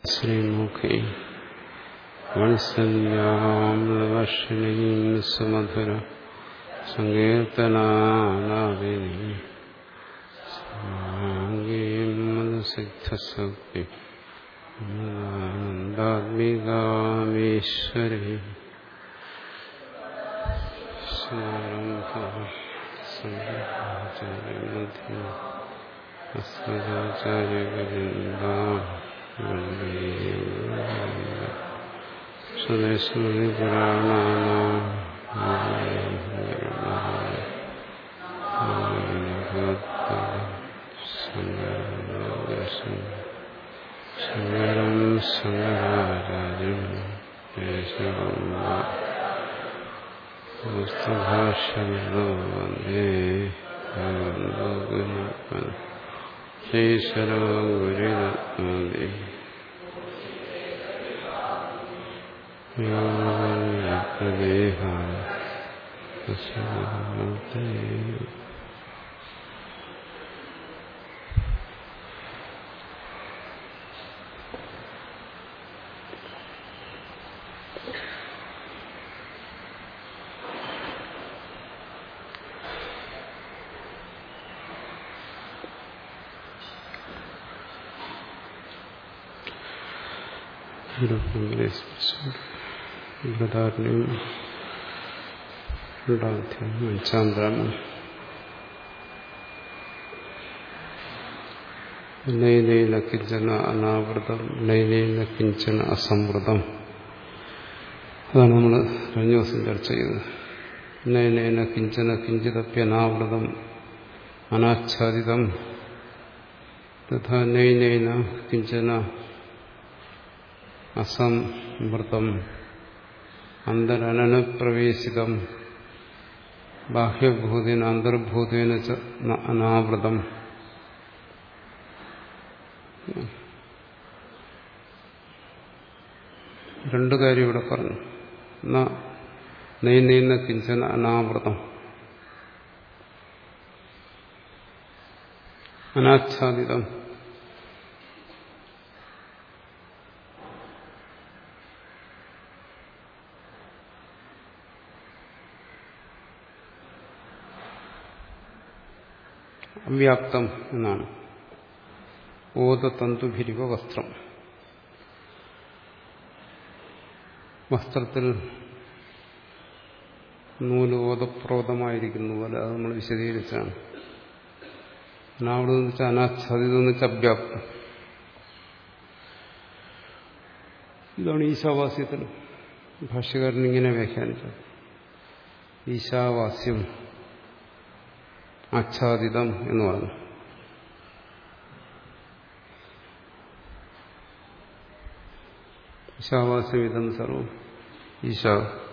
ശ്രീമുഖേ വത്സല്യാമൃവർഷിണീം സുമധുര സങ്കീർത്തനാലാപിനി സാംഗീം മധുസിദ്ധസക്തി ആനന്ദാത്മികാമീശ്വരി സ്മാരംഭ സംഘാചാര്യമധ്യ അസ്മദാചാര്യഗോവിന്ദ സ്വദേശമതി ശങ്കരം ശങ്കരാചാര്യം പുസ്തഭാഷ്യമോ വന്ദേ ഭഗവന്തോപനിപ്പന ഈശ്വരോ ഗുരുരത്നോദി ദേഹ ബ്രതാരനെയും രണ്ടാമധ്യായം അഞ്ചാം ബ്രാഹ്മൺ നൈനൈന കിഞ്ചന അനാവൃതം നൈനൈന കിഞ്ചന അസംവൃതം അതാണ് നമ്മൾ കഴിഞ്ഞ ദിവസം ചർച്ച ചെയ്തത് നൈനൈന കിഞ്ചന കിഞ്ചിതപ്യനാവൃതം അനാച്ഛാദിതം തഥാ നൈനൈന കിഞ്ചന അസംവൃതം അന്തരനപ്രവേശിതം ബാഹ്യഭൂതേന അന്തർഭൂതേന അനാവൃതം രണ്ടു കാര്യം ഇവിടെ പറഞ്ഞു നെയ്യുന്ന കിഞ്ചന അനാവൃതം അനാച്ഛാദിതം അവ്യാപ്തം എന്നാണ് ഓതതന്തുഭിരിവ വസ്ത്രം വസ്ത്രത്തിൽ നൂല് ഓതപ്രോതമായിരിക്കുന്നു പോലെ അത് നമ്മൾ വിശദീകരിച്ചാണ് അനാവൃതം എന്ന് വെച്ചാൽ അനാച്ഛാദിതം എന്ന് വെച്ചാൽ അവ്യാപ്തം ഇതാണ് ഈശാവാസ്യത്തിൽ ഭാഷ്യകാരൻ ഇങ്ങനെ വ്യാഖ്യാനിച്ചത് ഈശാവാസ്യം ആച്ഛാദിതം എന്ന് പറഞ്ഞു ഈശാവാസ്യമിതം സർവം ഈശാ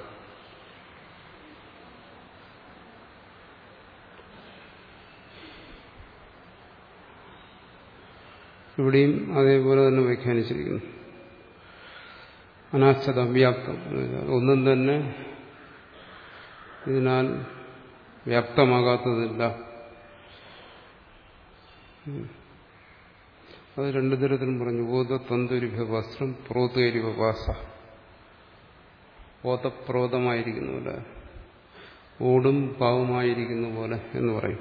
ഇവിടെയും അതേപോലെ തന്നെ വ്യാഖ്യാനിച്ചിരിക്കുന്നു അനാച്ഛത വ്യാപ്തം ഒന്നും തന്നെ ഇതിനാൽ വ്യാപ്തമാകാത്തതില്ല അത് രണ്ടു തരത്തിലും പറഞ്ഞു ഓത തന്തുരിഭ വസ്ത്രം പ്രോതേരിവ വാസ ഓതപ്രോതമായിരിക്കുന്ന പോലെ ഓടും പാവുമായിരിക്കുന്ന പോലെ എന്ന് പറയും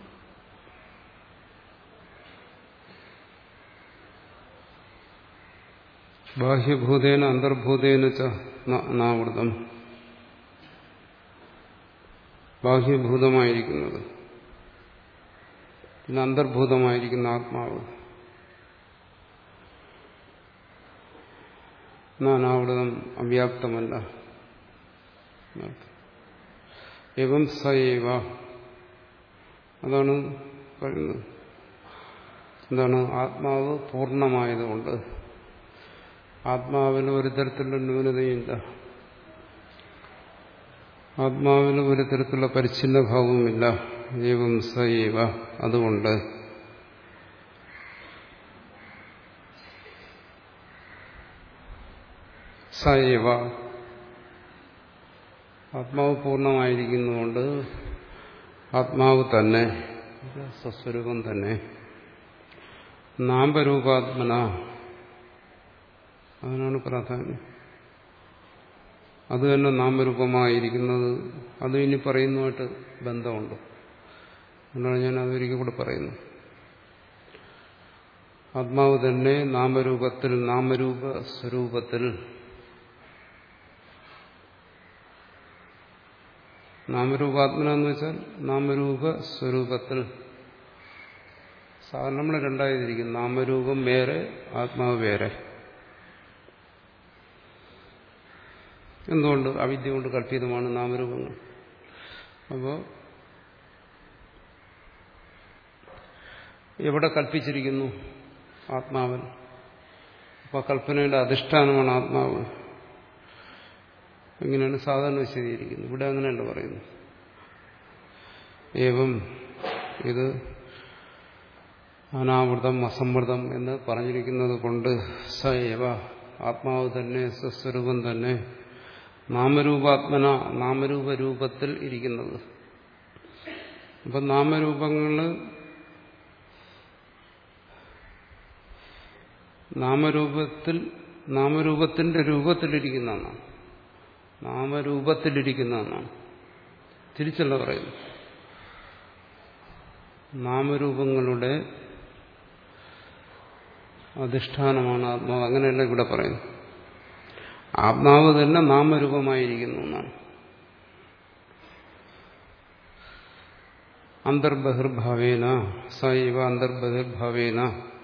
ബാഹ്യഭൂതേന അന്തർഭൂതേന ചാവൃതം ബാഹ്യഭൂതമായിരിക്കുന്നത് പിന്നെ അന്തർഭൂതമായിരിക്കുന്ന ആത്മാവ് നാനാവൃതം അവ്യാപ്തമല്ല എവം സയവ അതാണ് പറയുന്നത് എന്താണ് ആത്മാവ് പൂർണ്ണമായതുകൊണ്ട് ആത്മാവിന് ഒരു തരത്തിലുള്ള ന്യൂനതയില്ല ആത്മാവിന് ഒരു തരത്തിലുള്ള പരിച്ഛിന്ന ഭാവവുമില്ല ഏവം സൈവ അതുകൊണ്ട് സൈവ ആത്മാവ് പൂർണ്ണമായിരിക്കുന്നതുകൊണ്ട് ആത്മാവ് തന്നെ സ്വസ്വരൂപം തന്നെ നാമരൂപാത്മന അതിനാണ് പ്രാധാന്യം അത് തന്നെ നാമരൂപമായിരിക്കുന്നത് അത് ഇനി പറയുന്നതുമായിട്ട് ബന്ധമുണ്ട് എന്നാണ് ഞാൻ അതൊരിക്കൽ കൂടെ പറയുന്നു ആത്മാവ് തന്നെ നാമരൂപത്തിൽ നാമരൂപ സ്വരൂപത്തിൽ നാമരൂപാത്മന എന്ന് വെച്ചാൽ നാമരൂപ സ്വരൂപത്തിൽ സാധാരണ നമ്മൾ രണ്ടായിരിക്കും നാമരൂപം വേറെ ആത്മാവ് വേറെ എന്തുകൊണ്ട് അവിദ്യ കൊണ്ട് കല്പിതമാണ് നാമരൂപങ്ങൾ അപ്പോൾ എവിടെ കൽപ്പിച്ചിരിക്കുന്നു ആത്മാവൻ അപ്പോൾ കൽപ്പനയുടെ അധിഷ്ഠാനമാണ് ആത്മാവ് ഇങ്ങനെയാണ് സാധാരണ വിശദീകരിക്കുന്നത് ഇവിടെ അങ്ങനെയല്ല പറയുന്നു ഏവം ഇത് അനാവൃതം അസംവൃതം എന്ന് പറഞ്ഞിരിക്കുന്നത് കൊണ്ട് സ ഏവ ആത്മാവ് തന്നെ സ്വസ്വരൂപം തന്നെ നാമരൂപാത്മന നാമരൂപ രൂപത്തിൽ ഇരിക്കുന്നത് അപ്പം നാമരൂപങ്ങൾ നാമരൂപത്തിൽ നാമരൂപത്തിന്റെ രൂപത്തിലിരിക്കുന്നതാണ് നാമരൂപത്തിലിരിക്കുന്നതാണ് തിരിച്ചല്ല പറയുന്നു നാമരൂപങ്ങളുടെ അധിഷ്ഠാനമാണ് ആത്മാവ് അങ്ങനെയല്ല ഇവിടെ പറയുന്നു ആത്മാവ് തന്നെ നാമരൂപമായിരിക്കുന്നു എന്നാണ് അന്തർബഹിർഭാവേന സൈവ അന്തർബഹിർഭാവേന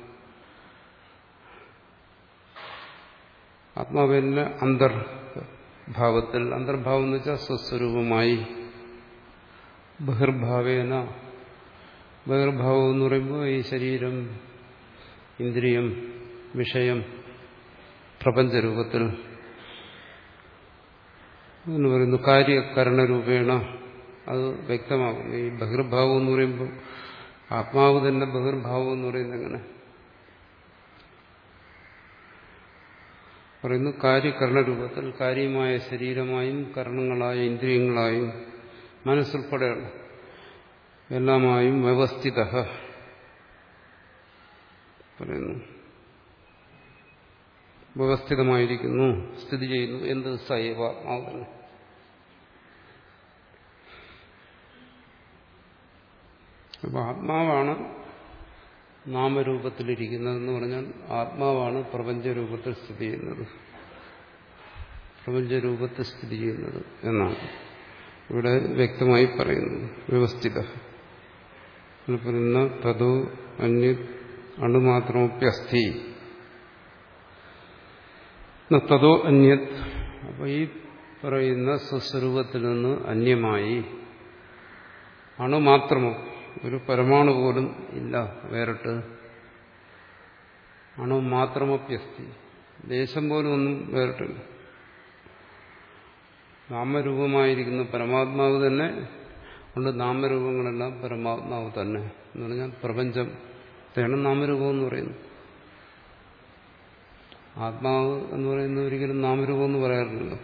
ആത്മാവിന്റെ അന്തർഭാവത്തിൽ അന്തർഭാവം എന്ന് വെച്ചാൽ സ്വസ്വരൂപമായി ബഹിർഭാവേന ബഹിർഭാവം എന്ന് പറയുമ്പോൾ ഈ ശരീരം ഇന്ദ്രിയം വിഷയം പ്രപഞ്ചരൂപത്തിൽ എന്ന് പറയുന്നു കാര്യകരണരൂപേണ അത് വ്യക്തമാകും ഈ ബഹിർഭാവം എന്ന് പറയുമ്പോൾ ആത്മാവ് തന്നെ ബഹിർഭാവം എന്ന് പറയുന്നത് എങ്ങനെ പറയുന്നു കാര്യകരണരൂപത്തിൽ കാര്യമായ ശരീരമായും കരണങ്ങളായ ഇന്ദ്രിയങ്ങളായും മനസ്സുൾപ്പെടെയുള്ള എല്ലാമായും വ്യവസ്ഥിത പറയുന്നു വ്യവസ്ഥിതമായിരിക്കുന്നു സ്ഥിതി ചെയ്യുന്നു എന്ത് സൈവ ആത്മാവ് തന്നെ അപ്പൊ ആത്മാവാണ് നാമരൂപത്തിലിരിക്കുന്നതെന്ന് പറഞ്ഞാൽ ആത്മാവാണ് പ്രപഞ്ചരൂപത്തിൽ സ്ഥിതി ചെയ്യുന്നത് പ്രപഞ്ചരൂപത്തിൽ സ്ഥിതി ചെയ്യുന്നത് എന്നാണ് ഇവിടെ വ്യക്തമായി പറയുന്നത് വ്യവസ്ഥിത പറയുന്ന തതോ അന്യ അണുമാത്രമൊപ്യസ്ഥി തതോ അന്യത് അപ്പൊ ഈ പറയുന്ന സ്വസ്വരൂപത്തിൽ നിന്ന് അന്യമായി അണുമാത്രമോ ഒരു പരമാണു പോലും ഇല്ല വേറിട്ട് അണു മാത്രമപ്യസ്തി ദേശം പോലും ഒന്നും വേറിട്ടില്ല നാമരൂപമായിരിക്കുന്ന പരമാത്മാവ് തന്നെ ഉണ്ട് നാമരൂപങ്ങളെല്ലാം പരമാത്മാവ് തന്നെ എന്ന് പറഞ്ഞാൽ പ്രപഞ്ചം ഇതാണ് നാമരൂപം എന്ന് പറയുന്നത് ആത്മാവ് എന്ന് പറയുന്നത് ഒരിക്കലും നാമരൂപം എന്ന് പറയാറില്ലല്ലോ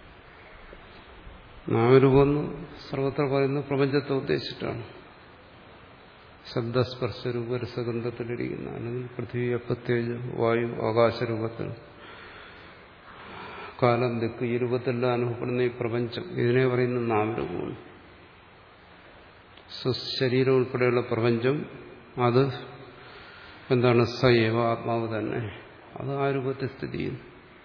നാമരൂപം എന്ന് സർവത്ര പറയുന്നത് പ്രപഞ്ചത്തെ ഉദ്ദേശിച്ചിട്ടാണ് ശബ്ദസ്പർശരൂപ രസഗന്ധത്തിലിരിക്കുന്ന അല്ലെങ്കിൽ പൃഥ്വി അപ്പത്തേജ് വായു ആകാശരൂപത്തിൽ കാലം ദിക്ക് ഈ രൂപത്തിലെല്ലാം അനുഭവപ്പെടുന്ന ഈ പ്രപഞ്ചം ഇതിനെ പറയുന്ന നാമരൂപമാണ് ശരീരം ഉൾപ്പെടെയുള്ള പ്രപഞ്ചം അത് എന്താണ് സയവ ആത്മാവ് തന്നെ അത് ആ രൂപത്തിൽ സ്ഥിതി ചെയ്യുന്നു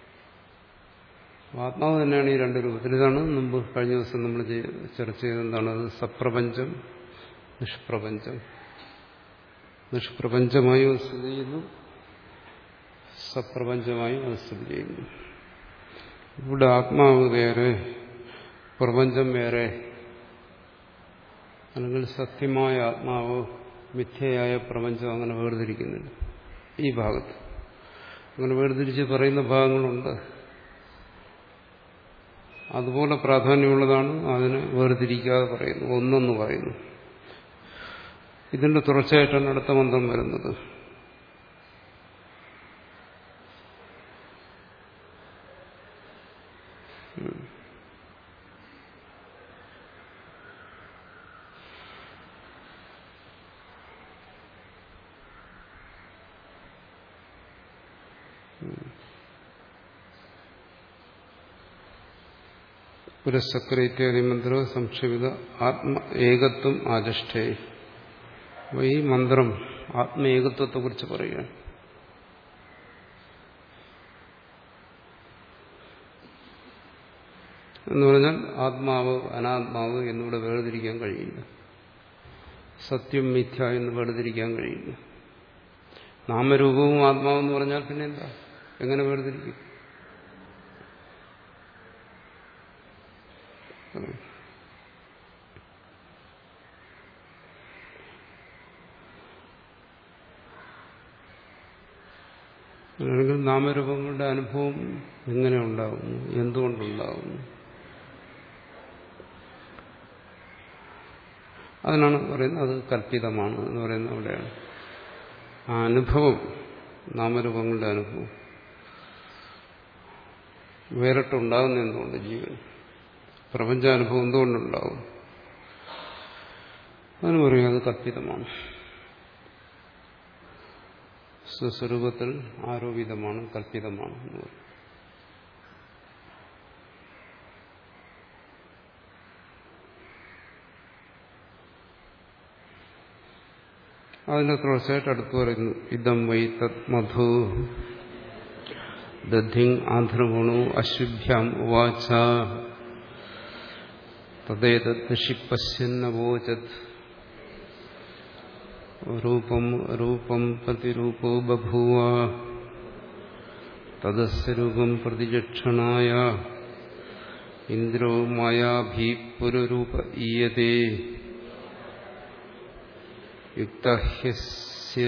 ആത്മാവ് തന്നെയാണ് ഈ രണ്ട് രൂപത്തിൽ ഇതാണ് മുമ്പ് കഴിഞ്ഞ ദിവസം നമ്മൾ ചർച്ച ചെയ്തത് എന്താണ് അത് സപ്രപഞ്ചം നിഷ്പ്രപഞ്ചം നിഷ്പ്രപഞ്ചമായും അത് സ്ഥിതി ചെയ്യുന്നു സപ്രപഞ്ചമായും അത് സ്ഥിതി ചെയ്യുന്നു ഇവിടെ ആത്മാവ് വേറെ പ്രപഞ്ചം വേറെ അല്ലെങ്കിൽ സത്യമായ ആത്മാവ് മിഥ്യയായ പ്രപഞ്ചം അങ്ങനെ വേർതിരിക്കുന്നില്ല ഈ ഭാഗത്ത് അങ്ങനെ വേർതിരിച്ച് പറയുന്ന ഭാഗങ്ങളുണ്ട് അതുപോലെ പ്രാധാന്യമുള്ളതാണ് അതിനെ വേർതിരിക്കാതെ പറയുന്നു ഒന്നെന്ന് പറയുന്നു ഇതിന്റെ തുടർച്ചയായിട്ടാണ് അടുത്ത മന്ത്രം വരുന്നത് പുരസ്സക്ര ഇത്യാദി മന്ത്ര സംക്ഷേപിത ആത്മ ഏകത്വം ആചഷ്ഠേ അപ്പോൾ ഈ മന്ത്രം ആത്മ ഏകത്വത്തെക്കുറിച്ച് പറയുകയാണ് എന്ന് പറഞ്ഞാൽ ആത്മാവ് അനാത്മാവ് എന്നിവിടെ വേർതിരിക്കാൻ കഴിയില്ല സത്യം മിഥ്യ എന്ന് വേർതിരിക്കാൻ കഴിയില്ല നാമരൂപവും ആത്മാവെന്ന് പറഞ്ഞാൽ പിന്നെ എന്താ എങ്ങനെ വേർതിരിക്കും അല്ലെങ്കിൽ നാമരൂപങ്ങളുടെ അനുഭവം എങ്ങനെ ഉണ്ടാകുന്നു എന്തുകൊണ്ടുണ്ടാകുന്നു അതിനാണ് പറയുന്നത് അത് കല്പിതമാണ് എന്ന് പറയുന്നത് അവിടെയാണ് ആ അനുഭവം നാമരൂപങ്ങളുടെ അനുഭവം വേറിട്ടുണ്ടാകുന്ന എന്തുകൊണ്ട് ജീവൻ പ്രപഞ്ചാനുഭവം എന്തുകൊണ്ടുണ്ടാകും അതിന് പറയും അത് കല്പിതമാണ് സ്വസ്വരൂപത്തിൽ ആരോപിതമാണ് കല്പിതമാണ് എന്ന് പറയും അതിന്റെ തുടർച്ചയായിട്ട് അടുത്ത് പറയുന്നു ഇതം വൈ തത് മധു ദധിങ് ആന്ധ്രഗുണു അശുഭ്യാം ഉവാച തദ്ദേതൃഷി പശ്യന്നവോചത് രൂപം രൂപം പ്രതിരൂപോ ബഭൂവ തദസ്യ രൂപം പ്രതിചക്ഷണായ ഇന്ദ്രോ മായാഭീപുരൂപ ഈയതേ യുക്തഹ്യസ്യ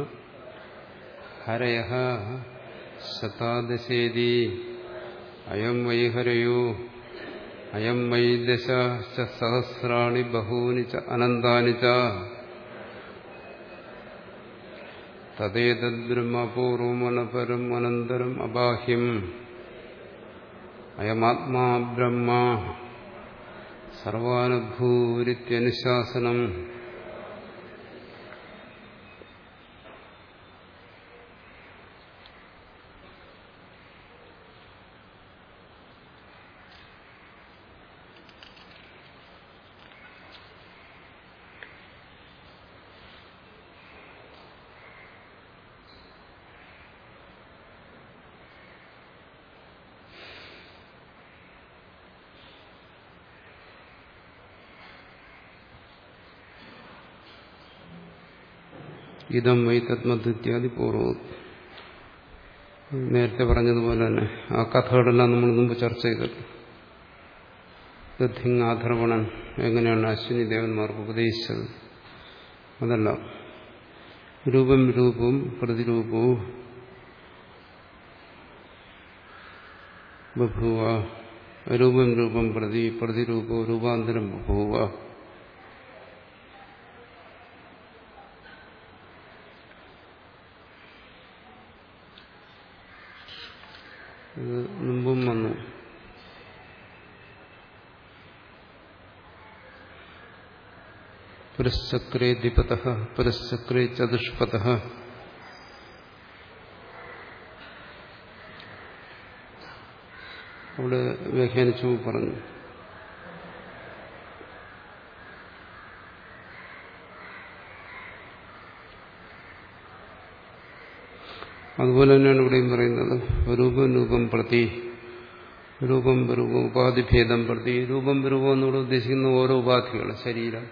ഹരയ ശതാദശേതി അയം വൈ ഹരയോ അയം വൈ ദശ സഹസ്രാണി ബഹൂനി ച അനന്താനി ച തദ്ദേതദ്ബ്രഹ്മപൂർവമനപരം അനന്തരം അബാഹ്യം അയമാത്മാ ബ്രഹ്മ സർവാനുഭൂരിത്യനുശാസനം ഇതം വൈ തത്മദ്വിത്യാദി പൂർവ്വം നേരത്തെ പറഞ്ഞതുപോലെ തന്നെ ആ കഥകളെല്ലാം നമ്മൾ മുമ്പ് ചർച്ച ചെയ്തിട്ടുണ്ട് ദധിങ് ആധർവണൻ എങ്ങനെയാണ് അശ്വിനി ദേവന്മാർക്ക് ഉപദേശിച്ചത് അതെല്ലാം രൂപം രൂപവും പ്രതിരൂപവും ബഭൂവ രൂപം രൂപം പ്രതി പ്രതിരൂപവും രൂപാന്തരം ബഭൂവ ഇത് മുമ്പും വന്നു പുരശ്ചക്രേ ദ്വിപത പുരശ്ചക്രേ ചതുഷ്പത അവിടെ വ്യാഖ്യാനിച്ചു പറഞ്ഞു അതുപോലെ തന്നെയാണ് ഇവിടെയും പറയുന്നത് രൂപം രൂപം പ്രതി രൂപം രൂപം ഉപാധിഭേദം പ്രതി രൂപം രൂപം എന്നിവിടെ ഉദ്ദേശിക്കുന്ന ഓരോ ഉപാധികൾ ശരീരം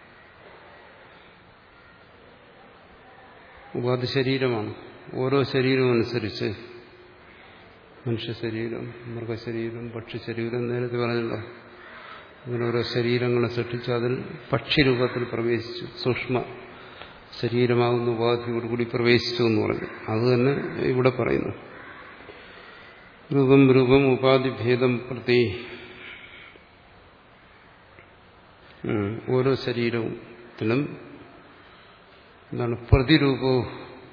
ഉപാധി ശരീരമാണ് ഓരോ ശരീരവും അനുസരിച്ച് മനുഷ്യ ശരീരം മൃഗശരീരം പക്ഷിശരീരം നേരത്തെ പറഞ്ഞല്ലോ അങ്ങനെ ഓരോ ശരീരങ്ങളെ സൃഷ്ടിച്ച് അതിൽ പക്ഷിരൂപത്തിൽ പ്രവേശിച്ചു സൂക്ഷ്മ ശരീരമാകുന്ന ഉപാധിയോടുകൂടി പ്രവേശിച്ചു എന്ന് പറഞ്ഞു അത് തന്നെ ഇവിടെ പറയുന്നു രൂപം രൂപം ഉപാധിഭേദം പ്രതി ഓരോ ശരീരത്തിലും എന്താണ് പ്രതിരൂപവും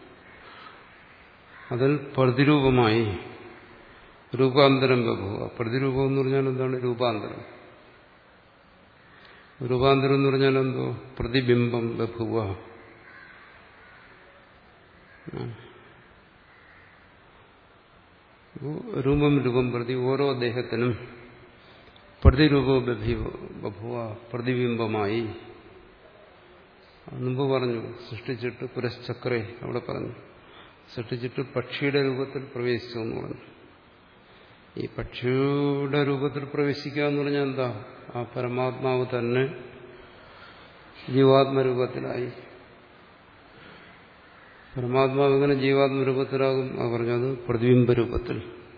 അതിൽ പ്രതിരൂപമായി രൂപാന്തരം ബഹുവ പ്രതിരൂപം എന്ന് പറഞ്ഞാൽ എന്താണ് രൂപാന്തരം രൂപാന്തരം എന്ന് പറഞ്ഞാൽ എന്തോ പ്രതിബിംബം ബഹുവ രൂപം രൂപം പ്രതി ഓരോ ദേഹത്തിനും പ്രതിരൂപ ബഭുവ പ്രതിബിംബമായി മുമ്പ് പറഞ്ഞു സൃഷ്ടിച്ചിട്ട് പുരശ്ചക്രേ അവിടെ പറഞ്ഞു സൃഷ്ടിച്ചിട്ട് പക്ഷിയുടെ രൂപത്തിൽ പ്രവേശിച്ചു എന്ന് പറഞ്ഞു ഈ പക്ഷിയുടെ രൂപത്തിൽ പ്രവേശിക്കുക എന്ന് പറഞ്ഞാൽ എന്താ ആ പരമാത്മാവ് തന്നെ ജീവാത്മരൂപത്തിലായി പരമാത്മാവ് എങ്ങനെ ജീവാത്മരൂപത്തിലാകും അത് പറഞ്ഞത് പ്രതിബിംബ രൂപത്തിൽ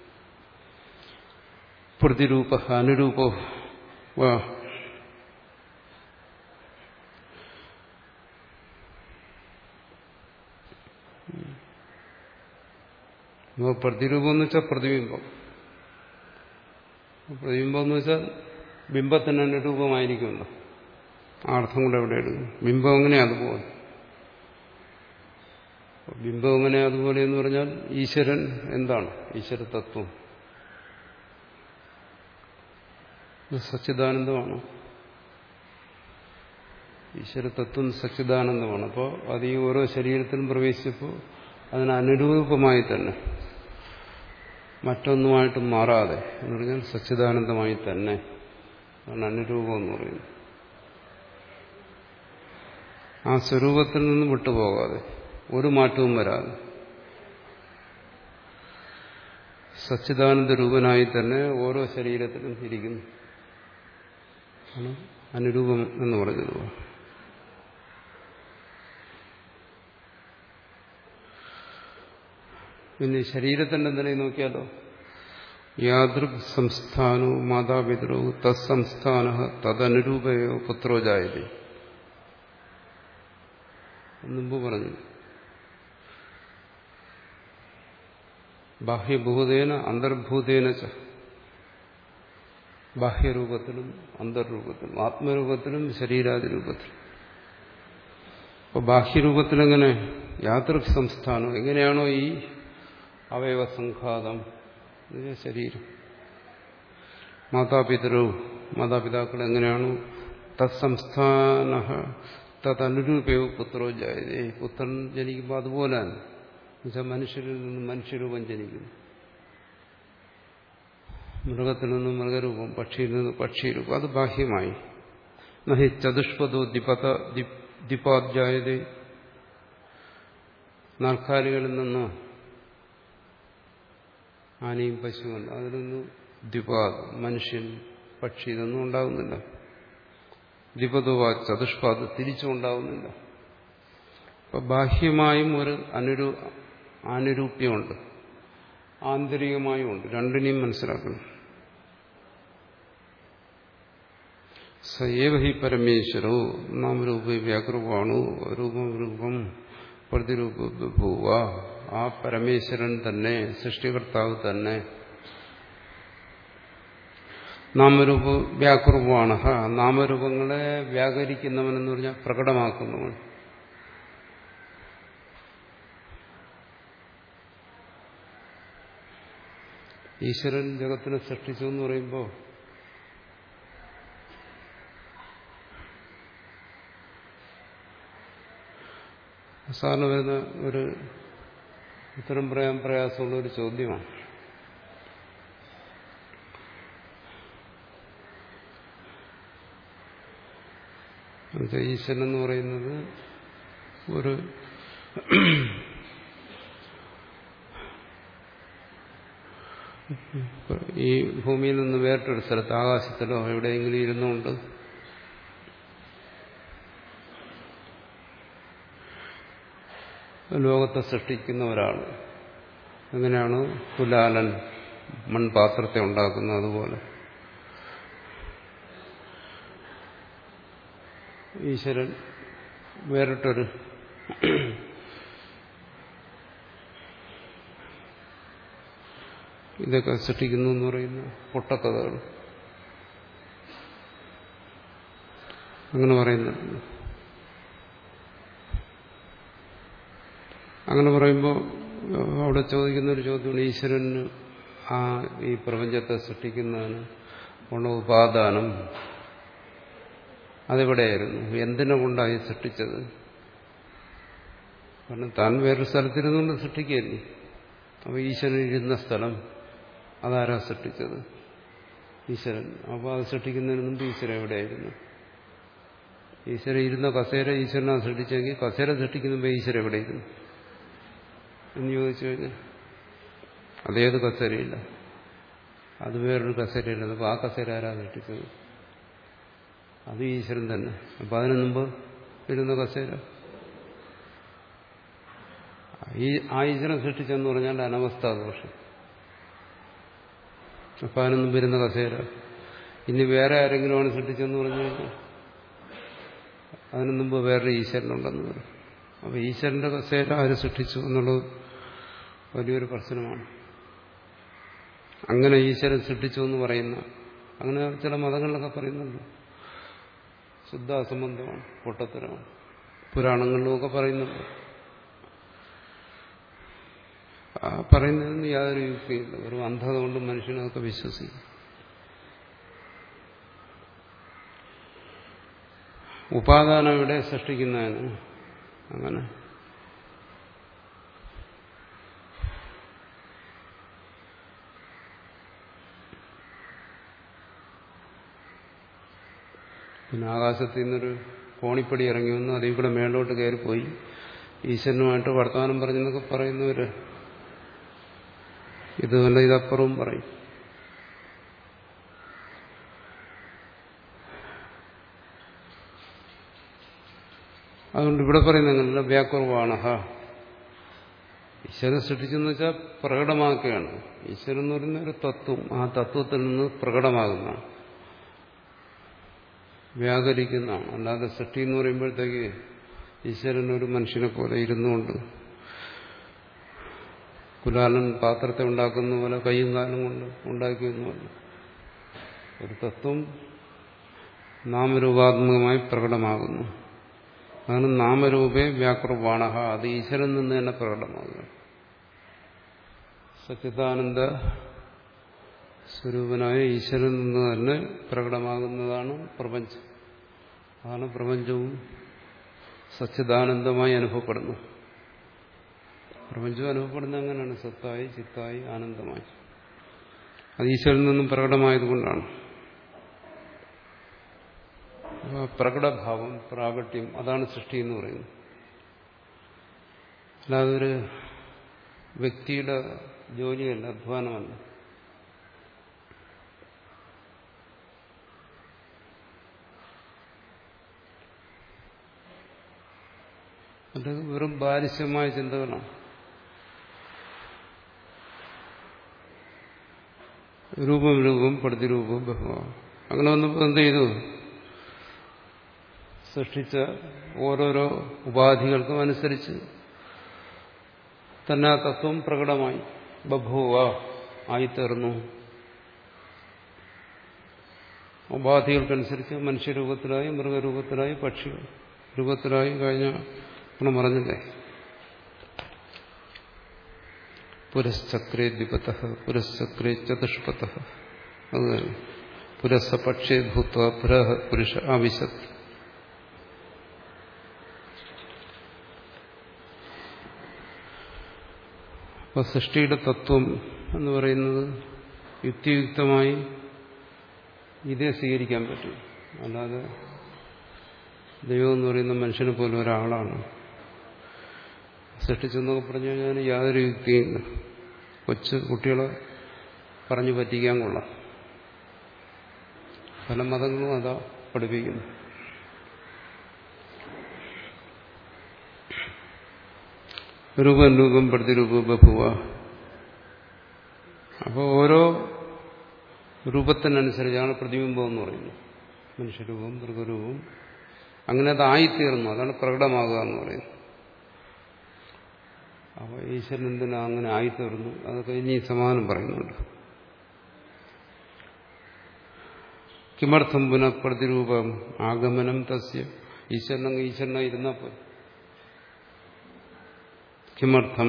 പ്രതിരൂപ അനുരൂപോ വാ പ്രതിരൂപം എന്ന് വെച്ചാൽ പ്രതിബിംബം പ്രതിബിംബം എന്ന് വെച്ചാൽ ബിംബത്തിന് തന്നെ രൂപമായിരിക്കുമല്ലോ ആ അർത്ഥം കൂടെ എവിടെ എടുക്കും ബിംബം എങ്ങനെ അതുപോലെ ബിംബം എങ്ങനെ അതുപോലെ എന്ന് പറഞ്ഞാൽ ഈശ്വരൻ എന്താണ് ഈശ്വര തത്വം സച്ചിദാനന്ദമാണ് ഈശ്വര തത്വം സച്ചിദാനന്ദമാണ് അപ്പോൾ അത് ഈ ഓരോ ശരീരത്തിലും പ്രവേശിച്ചപ്പോൾ അതിന് അനുരൂപമായി തന്നെ മറ്റൊന്നുമായിട്ട് മാറാതെ എന്ന് പറഞ്ഞാൽ സച്ചിദാനന്ദമായി തന്നെ അതാണ് അനുരൂപം എന്ന് പറയുന്നത് ആ സ്വരൂപത്തിൽ നിന്ന് വിട്ടുപോകാതെ ഒരു മാറ്റവും വരാതെ സച്ചിദാനന്ദ രൂപനായി തന്നെ ഓരോ ശരീരത്തിലും ഇരിക്കുന്നു ആണ് അനുരൂപം എന്ന് പറഞ്ഞത് പിന്നെ ശരീരത്തിന്റെ നിലയിൽ നോക്കിയാലോ യാതൃക് സംസ്ഥാനോ മാതാപിതരോ തത്സംസ്ഥാന തദനുരൂപയോ പുത്രോ ജായതേ മുമ്പ് പറഞ്ഞു ബാഹ്യഭൂതേന അന്തർഭൂതേന ച ബാഹ്യരൂപത്തിലും അന്തർരൂപത്തിലും ആത്മരൂപത്തിലും ശരീരാദി രൂപത്തിലും അപ്പോൾ ബാഹ്യരൂപത്തിലെങ്ങനെ യാതൃക് സംസ്ഥാനം എങ്ങനെയാണോ ഈ അവയവസംഘാതം ശരീരം മാതാപിതരവും മാതാപിതാക്കൾ എങ്ങനെയാണോ തത്സംസ്ഥാന തദനുരൂപയോ പുത്രോ ജായതേ പുത്രൻ ജനിക്കുമ്പോൾ അതുപോലെ തന്നെ എന്നുവെച്ചാൽ മനുഷ്യരിൽ നിന്ന് മനുഷ്യരൂപം ജനിക്കുന്നു മൃഗത്തിൽ നിന്ന് മൃഗരൂപം പക്ഷിയിൽ നിന്ന് പക്ഷിരൂപം അത് ബാഹ്യമായി നഹി ചതുഷ്പദോ ദിപത ദിപാധ്യായതേ നാൽക്കാലികളിൽ നിന്ന് ആനയും പശുവും അതിൽ നിന്ന് ദ്വിപാദ് മനുഷ്യൻ പക്ഷി ഇതൊന്നും ഉണ്ടാകുന്നില്ല ദ്വിപദവ ചതുഷ്പാദ് തിരിച്ചുണ്ടാവുന്നില്ല അപ്പൊ ബാഹ്യമായും ഒരു അനുരൂ ആനുരൂപ്യമുണ്ട് ആന്തരികമായും ഉണ്ട് രണ്ടിനെയും മനസ്സിലാക്കണം സയേവ ഹി പരമേശ്വരോ നാമരൂപ വ്യാകൃവാണു രൂപം രൂപം പ്രതിരൂപഭൂവ ആ പരമേശ്വരൻ തന്നെ സൃഷ്ടികർത്താവ് തന്നെ നാമരൂപ വ്യാകുർവാണ് നാമരൂപങ്ങളെ വ്യാകരിക്കുന്നവനെന്ന് പറഞ്ഞാൽ പ്രകടമാക്കുന്നവൻ ഈശ്വരൻ ജഗത്തിനെ സൃഷ്ടിച്ചു എന്ന് പറയുമ്പോൾ സാറിന് വരുന്ന ഒരു ഉത്തരം പറയാൻ പ്രയാസമുള്ള ഒരു ചോദ്യമാണ് ഈശ്വരൻ എന്ന് പറയുന്നത് ഒരു ഈ ഭൂമിയിൽ നിന്ന് വേറിട്ടൊരു സ്ഥലത്ത് ആകാശത്തിലോ എവിടെയെങ്കിലും ഇരുന്നുകൊണ്ട് ലോകത്തെ സൃഷ്ടിക്കുന്ന ഒരാൾ എങ്ങനെയാണ് കുലാലൻ മൺപാത്രത്തെ ഉണ്ടാക്കുന്നത് അതുപോലെ ഈശ്വരൻ വേറിട്ടൊരു ഇതൊക്കെ സൃഷ്ടിക്കുന്നു എന്ന് പറയുന്ന പൊട്ടക്കഥകൾ അങ്ങനെ പറയുന്നുണ്ട് അങ്ങനെ പറയുമ്പോൾ അവിടെ ചോദിക്കുന്ന ഒരു ചോദ്യമാണ് ഈശ്വരന് ആ ഈ പ്രപഞ്ചത്തെ സൃഷ്ടിക്കുന്നതിന് ഉള്ള ഉപാദാനം അതെവിടെയായിരുന്നു എന്തിനെ കൊണ്ടായി സൃഷ്ടിച്ചത് കാരണം താൻ വേറൊരു സ്ഥലത്തിരുന്നുകൊണ്ട് സൃഷ്ടിക്കുകയല്ലേ അപ്പോൾ ഈശ്വരൻ ഇരുന്ന സ്ഥലം അതാരാ സൃഷ്ടിച്ചത് ഈശ്വരൻ അപ്പോൾ അത് സൃഷ്ടിക്കുന്നതിന് മുമ്പ് ഈശ്വരൻ എവിടെയായിരുന്നു ഈശ്വരൻ ഇരുന്ന കസേര ഈശ്വരനാണ് സൃഷ്ടിച്ചെങ്കിൽ കസേര സൃഷ്ടിക്കുന്ന ഈശ്വരൻ എവിടെയിരുന്നു എന്ന് ചോദിച്ചു കഴിഞ്ഞാൽ അതേത് കസേരയില്ല അത് വേറൊരു കസേരയില്ല അപ്പോൾ ആ കസേര ആരാ സൃഷ്ടിച്ചത് അത് ഈശ്വരൻ തന്നെ അപ്പം അതിനു മുമ്പ് ഇരുന്ന കസേര ഈ ആ ഈശ്വരൻ സൃഷ്ടിച്ചെന്ന് പറഞ്ഞാൽ അനവസ്ഥാ ദോഷം അപ്പം അതിനു മുമ്പ് ഇരുന്ന കസേര ഇനി വേറെ ആരെങ്കിലുമാണ് സൃഷ്ടിച്ചെന്ന് പറഞ്ഞു കഴിഞ്ഞാൽ അതിനു മുമ്പ് വേറൊരു ഈശ്വരനുണ്ടെന്ന് പറയും അപ്പോൾ ഈശ്വരന്റെ കസേര ആര് സൃഷ്ടിച്ചു എന്നുള്ളത് വലിയൊരു പ്രശ്നമാണ് അങ്ങനെ ഈശ്വരൻ സൃഷ്ടിച്ചു എന്ന് പറയുന്ന അങ്ങനെ ചില മതങ്ങളിലൊക്കെ പറയുന്നുണ്ട് ശുദ്ധ അസംബന്ധമാണ് പൊട്ടത്തരമാണ് പുരാണങ്ങളിലുമൊക്കെ പറയുന്നുണ്ട് ആ പറയുന്നതിന് യാതൊരു യുക്തിയില്ല ഒരു അന്ധത കൊണ്ട് മനുഷ്യനതൊക്കെ വിശ്വസിക്കും ഉപാദാനം ഇവിടെ സൃഷ്ടിക്കുന്നതിന് അങ്ങനെ പിന്നെ ആകാശത്തിൽ നിന്നൊരു കോണിപ്പടി ഇറങ്ങി വന്നു അതിൽ കൂടെ മേലോട്ട് കയറിപ്പോയി ഈശ്വരനുമായിട്ട് വർത്തമാനം പറഞ്ഞെന്നൊക്കെ പറയുന്നവര് ഇതുമല്ല ഇതപ്പുറവും പറയും അതുകൊണ്ട് ഇവിടെ പറയുന്ന അങ്ങനെയല്ല വ്യാക്കുറവാണ് ഹ ഈശ്വരൻ സൃഷ്ടിച്ചെന്ന് വെച്ചാൽ പ്രകടമാക്കുകയാണ് ഈശ്വരൻ എന്ന് പറയുന്ന ഒരു തത്വം ആ തത്വത്തിൽ നിന്ന് പ്രകടമാകുന്നതാണ് വ്യാകരിക്കുന്നതാണ് അല്ലാതെ സൃഷ്ടി എന്ന് പറയുമ്പോഴത്തേക്ക് ഈശ്വരൻ ഒരു മനുഷ്യനെ പോലെ ഇരുന്നുകൊണ്ട് കുലാലൻ പാത്രത്തെ ഉണ്ടാക്കുന്ന പോലെ കൈയും കാലും കൊണ്ട് ഉണ്ടാക്കിയൊന്നുമല്ല ഒരു തത്വം നാമരൂപാത്മകമായി പ്രകടമാകുന്നു അതാണ് നാമരൂപേ വ്യാകൃവാണഹ അത് ഈശ്വരൻ നിന്ന് തന്നെ പ്രകടമാകുക സച്ചിദാനന്ദ സ്വരൂപനായ ഈശ്വരൻ നിന്ന് തന്നെ പ്രകടമാകുന്നതാണ് പ്രപഞ്ചം അതാണ് പ്രപഞ്ചവും സച്ചിദാനന്ദമായി അനുഭവപ്പെടുന്നു പ്രപഞ്ചം അനുഭവപ്പെടുന്നത് അങ്ങനെയാണ് സത്തായി ചിത്തായി ആനന്ദമായി അത് ഈശ്വരനിൽ നിന്നും പ്രകടമായതുകൊണ്ടാണ് പ്രകടഭാവം പ്രാകട്യം അതാണ് സൃഷ്ടി എന്ന് പറയുന്നത് അല്ലാതെ ഒരു വ്യക്തിയുടെ ജോലിയല്ല അധ്വാനമല്ല അത് വെറും ബാലിശ്യമായ ചിന്തകളാണ് രൂപം രൂപം പ്രതിരൂപം ബഹുവാം അങ്ങനെ വന്നപ്പോൾ എന്ത് ചെയ്തു സൃഷ്ടിച്ച ഓരോരോ ഉപാധികൾക്കും അനുസരിച്ച് തന്നെ ആ തത്വം പ്രകടമായി ബഭുവ ആയിത്തീർന്നു ഉപാധികൾക്കനുസരിച്ച് മനുഷ്യരൂപത്തിലായി മൃഗരൂപത്തിലായി പക്ഷി രൂപത്തിലായി കഴിഞ്ഞ നമ്മൾ പറഞ്ഞില്ലേ പുരശ്ചക്രേ ദ്വിപത പുരശ്ചക്രേ ചതുഷ്പത അത് പുരസ പക്ഷേ ഭൂത്വ പുരഹ പുരുഷ ആവിശത് അപ്പൊ സൃഷ്ടിയുടെ തത്വം എന്ന് പറയുന്നത് യുക്തിയുക്തമായി ഇതേ സ്വീകരിക്കാൻ പറ്റും അല്ലാതെ ദൈവം എന്ന് പറയുന്ന മനുഷ്യനെ പോലെ ഒരാളാണ് സൃഷ്ടിച്ചെന്നൊക്കെ പറഞ്ഞു കഴിഞ്ഞാൽ യാതൊരു യുക്തിയില്ല കൊച്ചു കുട്ടികളെ പറഞ്ഞു പറ്റിക്കാൻ കൊള്ളാം പല മതങ്ങളും അതാ പഠിപ്പിക്കുന്നു രൂപം രൂപം പ്രതിരൂപ ബഭുവ അപ്പോൾ ഓരോ രൂപത്തിനനുസരിച്ചാണ് പ്രതിബിംബം എന്ന് പറയുന്നത് മനുഷ്യരൂപം മൃഗരൂപം അങ്ങനെ അതായിത്തീർന്നു അതാണ് പ്രകടമാകുക എന്ന് പറയുന്നത് അപ്പോൾ ഈശ്വരൻ എന്തിനാ അങ്ങനെ ആയിത്തീർന്നു അതൊക്കെ ഇനി സമാനം പറയുന്നുണ്ട് കിമർത്ഥം പുനഃ പ്രതിരൂപം ആഗമനം തസ്യ ഈശ്വരനങ്ങ് ഈശ്വരനായി ഇരുന്നപ്പോൾ കിമർത്ഥം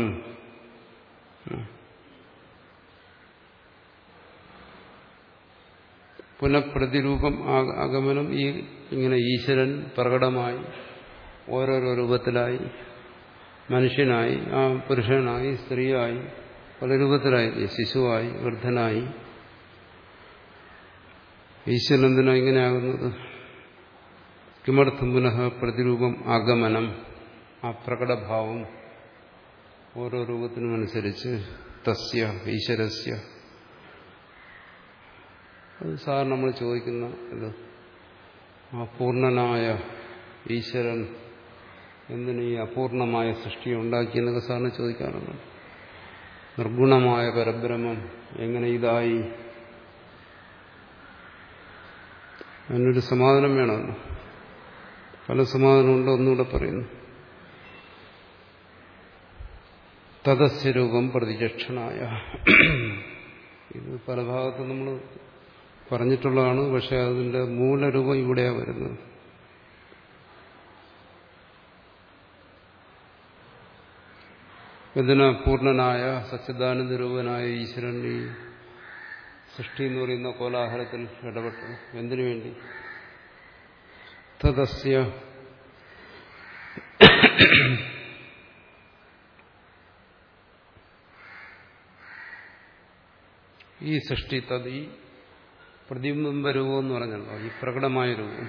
പുനഃപ്രതിരൂപം ആഗമനം ഈ ഇങ്ങനെ ഈശ്വരൻ പ്രകടമായി ഓരോരോ രൂപത്തിലായി മനുഷ്യനായി ആ പുരുഷനായി സ്ത്രീയായി പല രൂപത്തിലായി ശിശുവായി വൃദ്ധനായി ഈശ്വരൻ എന്തിനാ ഇങ്ങനെയാകുന്നത് കിമർത്ഥം പുനഃ പ്രതിരൂപം ആഗമനം ആ പ്രകടഭാവം ഓരോ രൂപത്തിനും അനുസരിച്ച് തസ്യ ഈശ്വരസ്യ അത് സാർ നമ്മൾ ചോദിക്കുന്ന ഇത് ആ പൂർണ്ണനായ ഈശ്വരൻ എന്തിന് ഈ അപൂർണമായ സൃഷ്ടി ഉണ്ടാക്കിയെന്നൊക്കെ സാറിന് ചോദിക്കാറുണ്ട് നിർഗുണമായ പരബ്രഹ്മം എങ്ങനെ ഇതായി അതിനൊരു സമാധാനം വേണമല്ലോ പല സമാധാനമുണ്ട് ഒന്നുകൂടെ പറയുന്നു തദസ്യ രൂപം പ്രതിചക്ഷണായ ഇത് പല ഭാഗത്തും നമ്മൾ പറഞ്ഞിട്ടുള്ളതാണ് പക്ഷെ അതിന്റെ മൂലരൂപം ഇവിടെയാണ് വരുന്നത് ഇതിന് പൂർണ്ണനായ സച്ചിദാനന്ദ രൂപനായ ഈശ്വരൻ ഈ സൃഷ്ടി എന്ന് പറയുന്ന കോലാഹലത്തിൽ ഇടപെട്ടു എന്തിനു വേണ്ടി തദസ്യ ഈ സൃഷ്ടി തത് ഈ പ്രതിബിംബ രൂപം എന്ന് പറഞ്ഞല്ലോ ഈ പ്രകടമായ രൂപം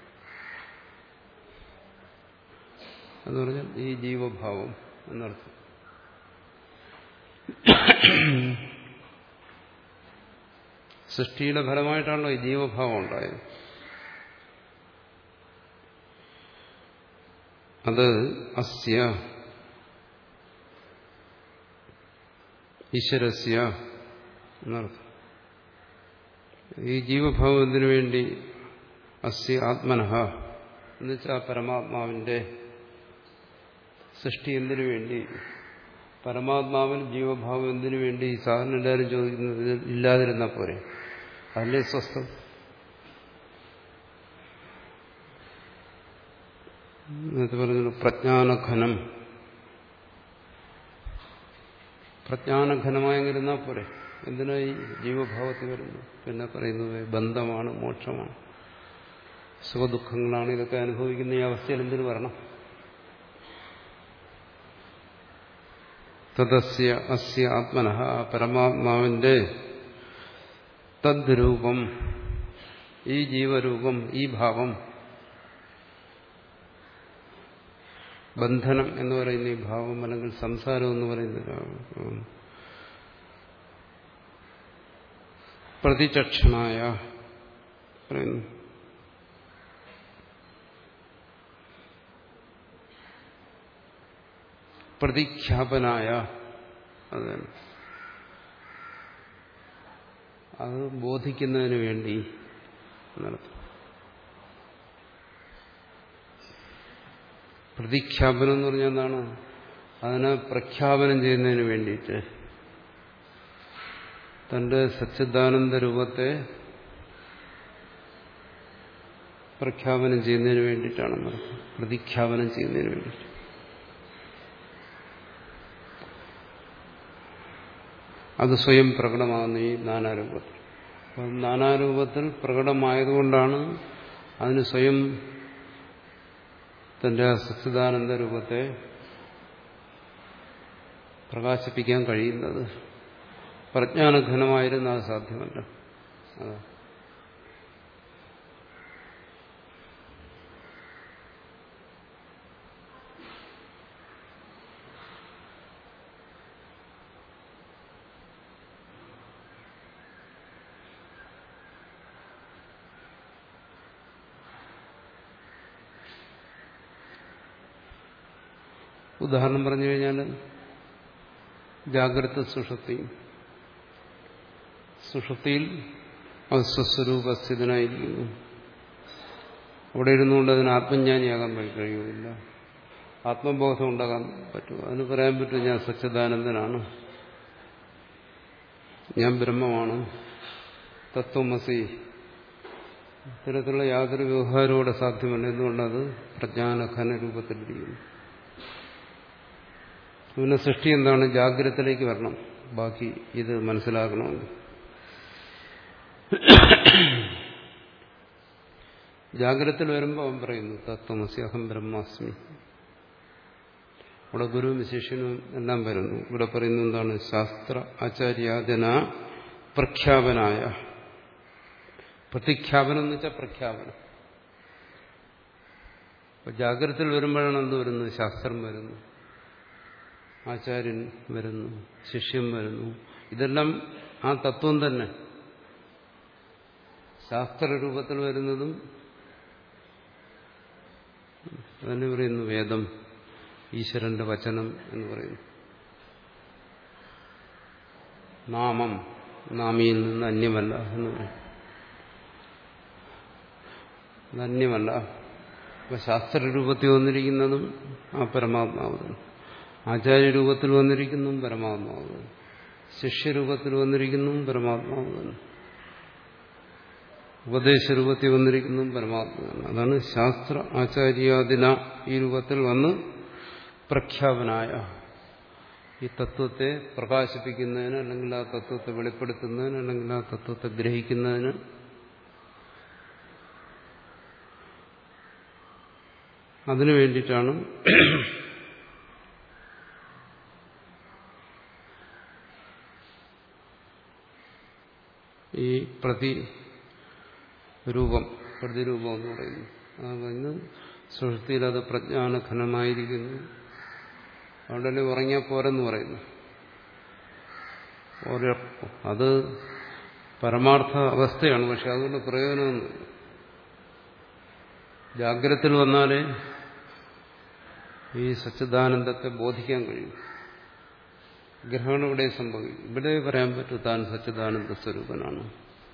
എന്ന് പറഞ്ഞാൽ ഈ ജീവഭാവം എന്നർത്ഥം സൃഷ്ടിയുടെ ഫലമായിട്ടാണല്ലോ ഈ ജീവഭാവം ഉണ്ടായത് അത് അസ്യ ഈശ്വരസ്യ എന്നർത്ഥം ഈ ജീവഭാവം എന്തിനു വേണ്ടി അസ്യ ആത്മനഹ എന്നുവെച്ചാൽ പരമാത്മാവിന്റെ സൃഷ്ടി എന്തിനു വേണ്ടി പരമാത്മാവിൽ ജീവഭാവം എന്തിനു വേണ്ടി സാധാരണ എല്ലാവരും ചോദിക്കുന്നത് ഇല്ലാതിരുന്ന പോരെ അതല്ലേ സ്വസ്ഥം നേരത്തെ പറഞ്ഞു പ്രജ്ഞാനഘനം പ്രജ്ഞാനഘനമായിരുന്നാൽ പോരെ എന്തിനാ ഈ ജീവഭാവത്തിൽ വരുന്നു പിന്നെ പറയുന്നത് ബന്ധമാണ് മോക്ഷമാണ് സുഖദുഃഖങ്ങളാണ് ഇതൊക്കെ അനുഭവിക്കുന്ന ഈ അവസ്ഥയിൽ എന്തിനു വരണം തദസ്യ അസ്യ ആത്മന പരമാത്മാവിന്റെ തദ്രൂപം ഈ ജീവരൂപം ഈ ഭാവം ബന്ധനം എന്ന് പറയുന്ന ഈ ഭാവം അല്ലെങ്കിൽ സംസാരം എന്ന് പറയുന്ന പ്രതിചക്ഷണായ പറയുന്നു പ്രതിഖ്യാപനായ അത് അത് ബോധിക്കുന്നതിന് വേണ്ടി നടത്തും പ്രതിഖ്യാപനം എന്ന് പറഞ്ഞാൽ എന്താണ് അതിനെ പ്രഖ്യാപനം ചെയ്യുന്നതിന് വേണ്ടിയിട്ട് തന്റെ സച്ചിദാനന്ദ രൂപത്തെ പ്രഖ്യാപനം ചെയ്യുന്നതിന് വേണ്ടിയിട്ടാണ് പ്രതിഖ്യാപനം ചെയ്യുന്നതിന് വേണ്ടിയിട്ട് അത് സ്വയം പ്രകടമാകുന്ന ഈ നാനാരൂപത്തിൽ അപ്പം നാനാരൂപത്തിൽ പ്രകടമായതുകൊണ്ടാണ് അതിന് സ്വയം തന്റെ സച്ചിദാനന്ദ രൂപത്തെ പ്രകാശിപ്പിക്കാൻ കഴിയുന്നത് പ്രജ്ഞാനഘനമായിരുന്ന അത് സാധ്യമല്ല അതാ ഉദാഹരണം പറഞ്ഞു കഴിഞ്ഞാൽ ജാഗ്രത സുഷുപ്തി സുഷുപ്തിയിൽ അത് സ്വസ്വരൂപസ്ഥിതനായിരിക്കുന്നു അവിടെ ഇരുന്നുകൊണ്ട് അതിന് ആത്മജ്ഞാനിയാകാൻ കഴിയുമില്ല ആത്മബോധം ഉണ്ടാകാൻ പറ്റും അതിന് പറയാൻ പറ്റും ഞാൻ സച്ചിദാനന്ദനാണ് ഞാൻ ബ്രഹ്മമാണ് തത്വമസി ഇത്തരത്തിലുള്ള യാതൊരു വ്യവഹാരവും ഇവിടെ സാധ്യമല്ല എന്തുകൊണ്ടത് പ്രജ്ഞാനഘന രൂപത്തിലിരിക്കുന്നു പിന്നെ സൃഷ്ടി എന്താണ് ജാഗ്രതത്തിലേക്ക് വരണം ബാക്കി ഇത് മനസ്സിലാക്കണമെങ്കിൽ ജാഗ്രതത്തിൽ വരുമ്പോൾ അവൻ പറയുന്നു തത്വമസി അഹം ബ്രഹ്മാസ്മി ഇവിടെ ഗുരുവും ശിഷ്യനും എല്ലാം വരുന്നു ഇവിടെ പറയുന്നു എന്താണ് ശാസ്ത്ര ആചാര്യാദന പ്രഖ്യാപനായ പ്രതിഖ്യാപനം എന്ന് വെച്ചാൽ പ്രഖ്യാപനം അപ്പൊ ജാഗ്രതയിൽ വരുമ്പോഴാണ് എന്ത് വരുന്നത് ശാസ്ത്രം വരുന്നു ആചാര്യൻ വരുന്നു ശിഷ്യം വരുന്നു ഇതെല്ലാം ആ തത്വം തന്നെ ശാസ്ത്രരൂപത്തിൽ വരുന്നതും അതന്നെ പറയുന്നു വേദം ഈശ്വരന്റെ വചനം എന്ന് പറയുന്നു നാമം നാമിയിൽ നിന്ന് അന്യമല്ല എന്ന് പറയും അത് അന്യമല്ല അപ്പൊ ശാസ്ത്രരൂപത്തിൽ വന്നിരിക്കുന്നതും ആ പരമാത്മാവ് തന്നെ ആചാര്യരൂപത്തിൽ വന്നിരിക്കുന്നതും പരമാത്മാവ് തന്നെ ശിഷ്യരൂപത്തിൽ വന്നിരിക്കുന്നതും പരമാത്മാവ് തന്നെ ഉപദേശരൂപത്തിൽ വന്നിരിക്കുന്നതും പരമാത്മാവ് തന്നെ അതാണ് ശാസ്ത്ര ആചാര്യാദിന ഈ രൂപത്തിൽ വന്ന് പ്രഖ്യാപനായ ഈ തത്വത്തെ പ്രകാശിപ്പിക്കുന്നതിന് അല്ലെങ്കിൽ ആ തത്വത്തെ വെളിപ്പെടുത്തുന്നതിന് അല്ലെങ്കിൽ ആ തത്വത്തെ ഗ്രഹിക്കുന്നതിന് അതിനു വേണ്ടിയിട്ടാണ് ഈ പ്രതി രൂപം പ്രതിരൂപം എന്ന് പറയുന്നു ആ പറയുന്നു സുഷൃത്തിയിൽ അത് പ്രജ്ഞാനഘനമായിരിക്കുന്നു അവിടെ ഉറങ്ങിയാൽ പോരെന്ന് പറയുന്നു അത് പരമാർത്ഥ അവസ്ഥയാണ് പക്ഷെ അതുകൊണ്ട് പ്രയോജനമൊന്നും ജാഗ്രതത്തിൽ വന്നാലേ ഈ സച്ചിദാനന്ദത്തെ ബോധിക്കാൻ കഴിയും ഗ്രഹണം ഇവിടെ സംഭവിക്കും ഇവിടെ പറയാൻ പറ്റൂ താൻ സച്ചിദാനന്ദ സ്വരൂപനാണ്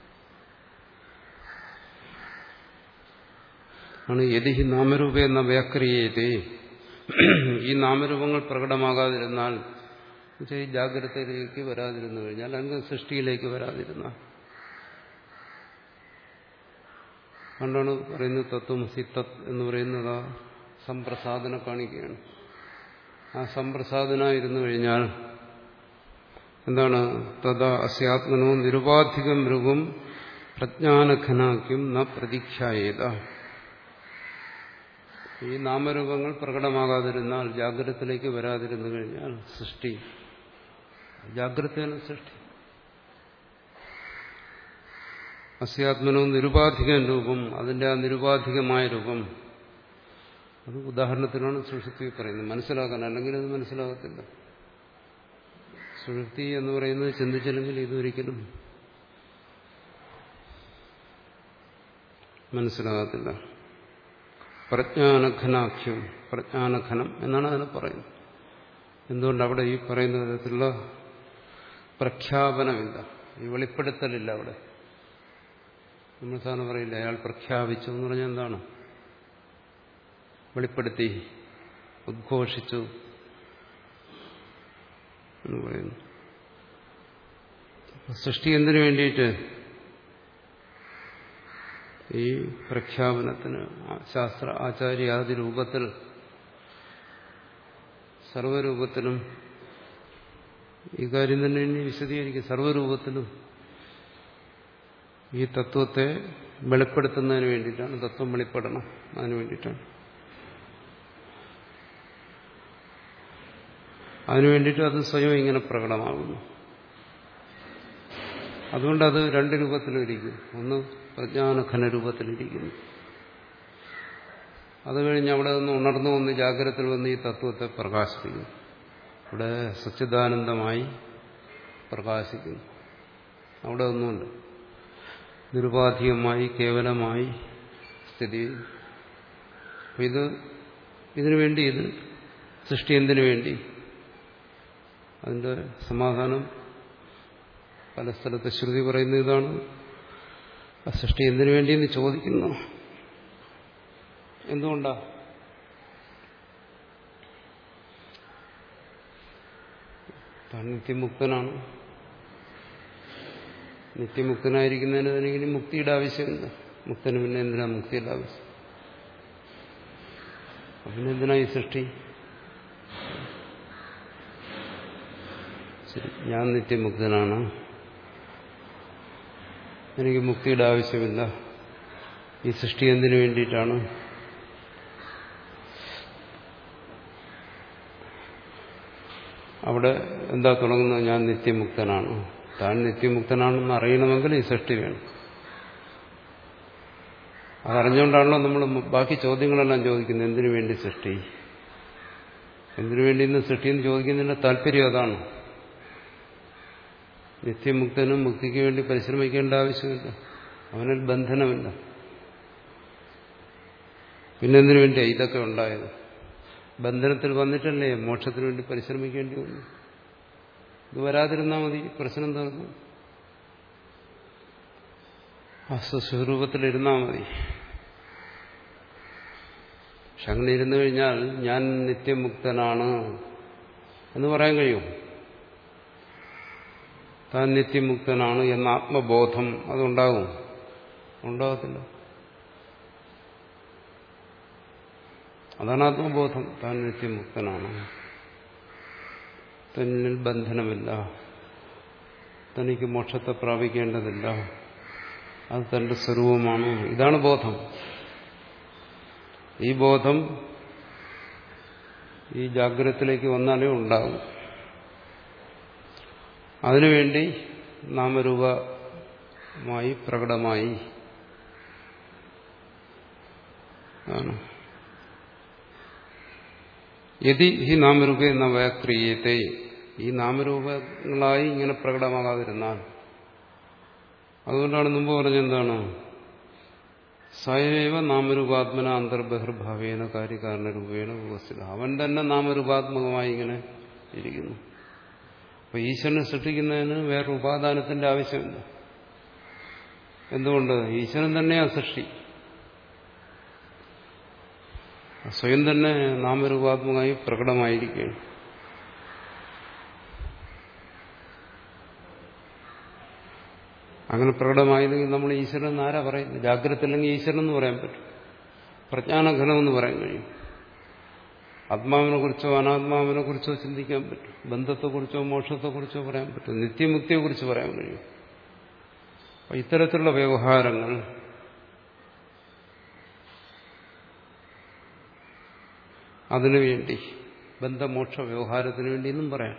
ആണ് യതി നാമരൂപേ എന്ന വ്യാക്രിയതേ ഈ നാമരൂപങ്ങൾ പ്രകടമാകാതിരുന്നാൽ ഈ ജാഗ്രതയിലേക്ക് വരാതിരുന്നു കഴിഞ്ഞാൽ അല്ലെങ്കിൽ സൃഷ്ടിയിലേക്ക് വരാതിരുന്നാൽ പണ്ടാണ് പറയുന്നത് തത്വമസി തത് എന്ന് പറയുന്നത് ആ സംപ്രസാദന കാണിക്കുകയാണ് ആ സംപ്രസാദനായിരുന്നു കഴിഞ്ഞാൽ എന്താണ് തഥാ അസ്യാത്മനോ നിരുപാധികം മൃഗം പ്രജ്ഞാനഘനാക്കും ന പ്രതീക്ഷായേത ഈ നാമരൂപങ്ങൾ പ്രകടമാകാതിരുന്നാൽ ജാഗ്രതത്തിലേക്ക് വരാതിരുന്നു കഴിഞ്ഞാൽ സൃഷ്ടി ജാഗ്രതയാണ് സൃഷ്ടി അസ്യാത്മനോ നിരുപാധികം രൂപം അതിന്റെ ആ നിരുപാധികമായ രൂപം അത് ഉദാഹരണത്തിനാണ് സുഷുപ്തി പറയുന്നത് മനസ്സിലാക്കാൻ അല്ലെങ്കിൽ അത് മനസ്സിലാകത്തില്ല സുഷുപ്തി എന്ന് പറയുന്നത് ചിന്തിച്ചില്ലെങ്കിൽ ഇതൊരിക്കലും മനസ്സിലാകത്തില്ല പ്രജ്ഞാനഘനാഖ്യം പ്രജ്ഞാനഘനം എന്നാണ് അതിനെ പറയുന്നത് എന്തുകൊണ്ട് അവിടെ ഈ പറയുന്ന വിധത്തിലുള്ള പ്രഖ്യാപനമില്ല ഈ വെളിപ്പെടുത്തലില്ല അവിടെ നമ്മൾ സാധനം പറയില്ല അയാൾ പ്രഖ്യാപിച്ചു എന്ന് പറഞ്ഞാൽ എന്താണ് വെളിപ്പെടുത്തി ഉദ്ഘോഷിച്ചു എന്ന് പറയുന്നു സൃഷ്ടി എന്തിനു വേണ്ടിയിട്ട് ഈ പ്രഖ്യാപനത്തിന് ശാസ്ത്ര ആചാര്യാദി രൂപത്തിൽ സർവരൂപത്തിലും ഈ കാര്യം തന്നെ ഇനി വിശദീകരിക്കും സർവരൂപത്തിലും ഈ തത്വത്തെ വെളിപ്പെടുത്തുന്നതിന് വേണ്ടിയിട്ടാണ് തത്വം വെളിപ്പെടണം അതിനു വേണ്ടിയിട്ടാണ് അതിനു വേണ്ടിയിട്ട് അത് സ്വയം ഇങ്ങനെ പ്രകടമാകുന്നു അതുകൊണ്ട് അത് രണ്ട് രൂപത്തിലും ഇരിക്കും ഒന്ന് പ്രജ്ഞാനഘന രൂപത്തിലിരിക്കുന്നു അത് കഴിഞ്ഞ് അവിടെ നിന്ന് ഉണർന്നു വന്ന് ജാഗ്രതത്തിൽ വന്ന് ഈ തത്വത്തെ പ്രകാശിപ്പിക്കുന്നു ഇവിടെ സച്ചിദാനന്ദമായി പ്രകാശിക്കുന്നു അവിടെ ഒന്നുമുണ്ട് നിരുപാധികമായി കേവലമായി സ്ഥിതി അപ്പം ഇത് ഇതിനു വേണ്ടി ഇത് സൃഷ്ടി എന്തിനു വേണ്ടി അതിന്റെ സമാധാനം പല സ്ഥലത്ത് ശ്രുതി പറയുന്ന ഇതാണ് ആ സൃഷ്ടി എന്തിനു വേണ്ടിയെന്ന് ചോദിക്കുന്നു എന്തുകൊണ്ടാ താൻ നിത്യമുക്തനാണ് നിത്യമുക്തനായിരിക്കുന്നതിന് തനിക്കിനി മുക്തിയുടെ ആവശ്യമില്ല മുക്തന് പിന്നെ എന്തിനാ മുക്തിയുടെ ആവശ്യം പിന്നെ എന്തിനാ ഈ സൃഷ്ടി ശരി ഞാൻ നിത്യമുക്തനാണ് എനിക്ക് മുക്തിയുടെ ആവശ്യമില്ല ഈ സൃഷ്ടി എന്തിനു വേണ്ടിയിട്ടാണ് അവിടെ എന്താ തുടങ്ങുന്നത് ഞാൻ നിത്യമുക്തനാണ് താൻ നിത്യമുക്തനാണെന്ന് അറിയണമെങ്കിൽ ഈ സൃഷ്ടി വേണം അതറിഞ്ഞുകൊണ്ടാണല്ലോ നമ്മൾ ബാക്കി ചോദ്യങ്ങളെല്ലാം ചോദിക്കുന്നത് എന്തിനു വേണ്ടി സൃഷ്ടി എന്തിനു വേണ്ടി ഇന്ന് സൃഷ്ടി എന്ന് ചോദിക്കുന്നതിന്റെ താല്പര്യം അതാണ് നിത്യമുക്തനും മുക്തിക്ക് വേണ്ടി പരിശ്രമിക്കേണ്ട ആവശ്യമില്ല അവനിൽ ബന്ധനമില്ല പിന്നെന്തിനു വേണ്ടിയാണ് ഇതൊക്കെ ഉണ്ടായത് ബന്ധനത്തിൽ വന്നിട്ടല്ലേ മോക്ഷത്തിന് വേണ്ടി പരിശ്രമിക്കേണ്ടി വന്നു ഇത് വരാതിരുന്നാൽ മതി പ്രശ്നം തീർന്നു ആ സ്വസ്വരൂപത്തിലിരുന്നാൽ മതി പക്ഷെ അങ്ങനെ ഇരുന്നു കഴിഞ്ഞാൽ ഞാൻ നിത്യമുക്തനാണ് എന്ന് പറയാൻ കഴിയും താൻ നിത്യമുക്തനാണ് എന്ന ആത്മബോധം അതുണ്ടാകും ഉണ്ടാകത്തില്ല അതാണ് ആത്മബോധം താൻ നിത്യമുക്തനാണ് തന്നിൽ ബന്ധനമില്ല തനിക്ക് മോക്ഷത്തെ പ്രാപിക്കേണ്ടതില്ല അത് തന്റെ സ്വരൂപമാണ് ഇതാണ് ബോധം ഈ ബോധം ഈ ജാഗ്രതത്തിലേക്ക് വന്നാലേ ഉണ്ടാകും അതിനുവേണ്ടി നാമരൂപമായി പ്രകടമായി ആണ് യതി ഈ നാമരൂപ എന്ന വ്യാക്രിയത്തെ ഈ നാമരൂപങ്ങളായി ഇങ്ങനെ പ്രകടമാകാതിരുന്നാൽ അതുകൊണ്ടാണ് മുമ്പ് പറഞ്ഞെന്താണ് സ്വയമേവ നാമരൂപാത്മന അന്തർബഹിർഭാവേന കാര്യകാരണരൂപേണ ഉപസ്ഥിത അവൻ തന്നെ നാമരൂപാത്മകമായി ഇങ്ങനെ ഇരിക്കുന്നു അപ്പൊ ഈശ്വരനെ സൃഷ്ടിക്കുന്നതിന് വേറെ ഉപാദാനത്തിന്റെ ആവശ്യമില്ല എന്തുകൊണ്ട് ഈശ്വരൻ തന്നെയാ സൃഷ്ടി സ്വയം തന്നെ നാമരൂപാത്മകമായി പ്രകടമായിരിക്കുകയാണ് അങ്ങനെ പ്രകടമായില്ലെങ്കിൽ നമ്മൾ ഈശ്വരൻ ആരാ പറയുന്നത് ജാഗ്രത അല്ലെങ്കിൽ ഈശ്വരൻ എന്ന് പറയാൻ പറ്റും പ്രജ്ഞാനഘനം എന്ന് പറയാൻ കഴിയും ആത്മാവിനെ കുറിച്ചോ അനാത്മാവിനെ കുറിച്ചോ ചിന്തിക്കാൻ പറ്റും ബന്ധത്തെക്കുറിച്ചോ മോക്ഷത്തെക്കുറിച്ചോ പറയാൻ പറ്റും നിത്യമുക്തിയെക്കുറിച്ച് പറയാൻ കഴിയും അപ്പൊ ഇത്തരത്തിലുള്ള വ്യവഹാരങ്ങൾ അതിനുവേണ്ടി ബന്ധമോക്ഷ വ്യവഹാരത്തിന് വേണ്ടി എന്നും പറയാം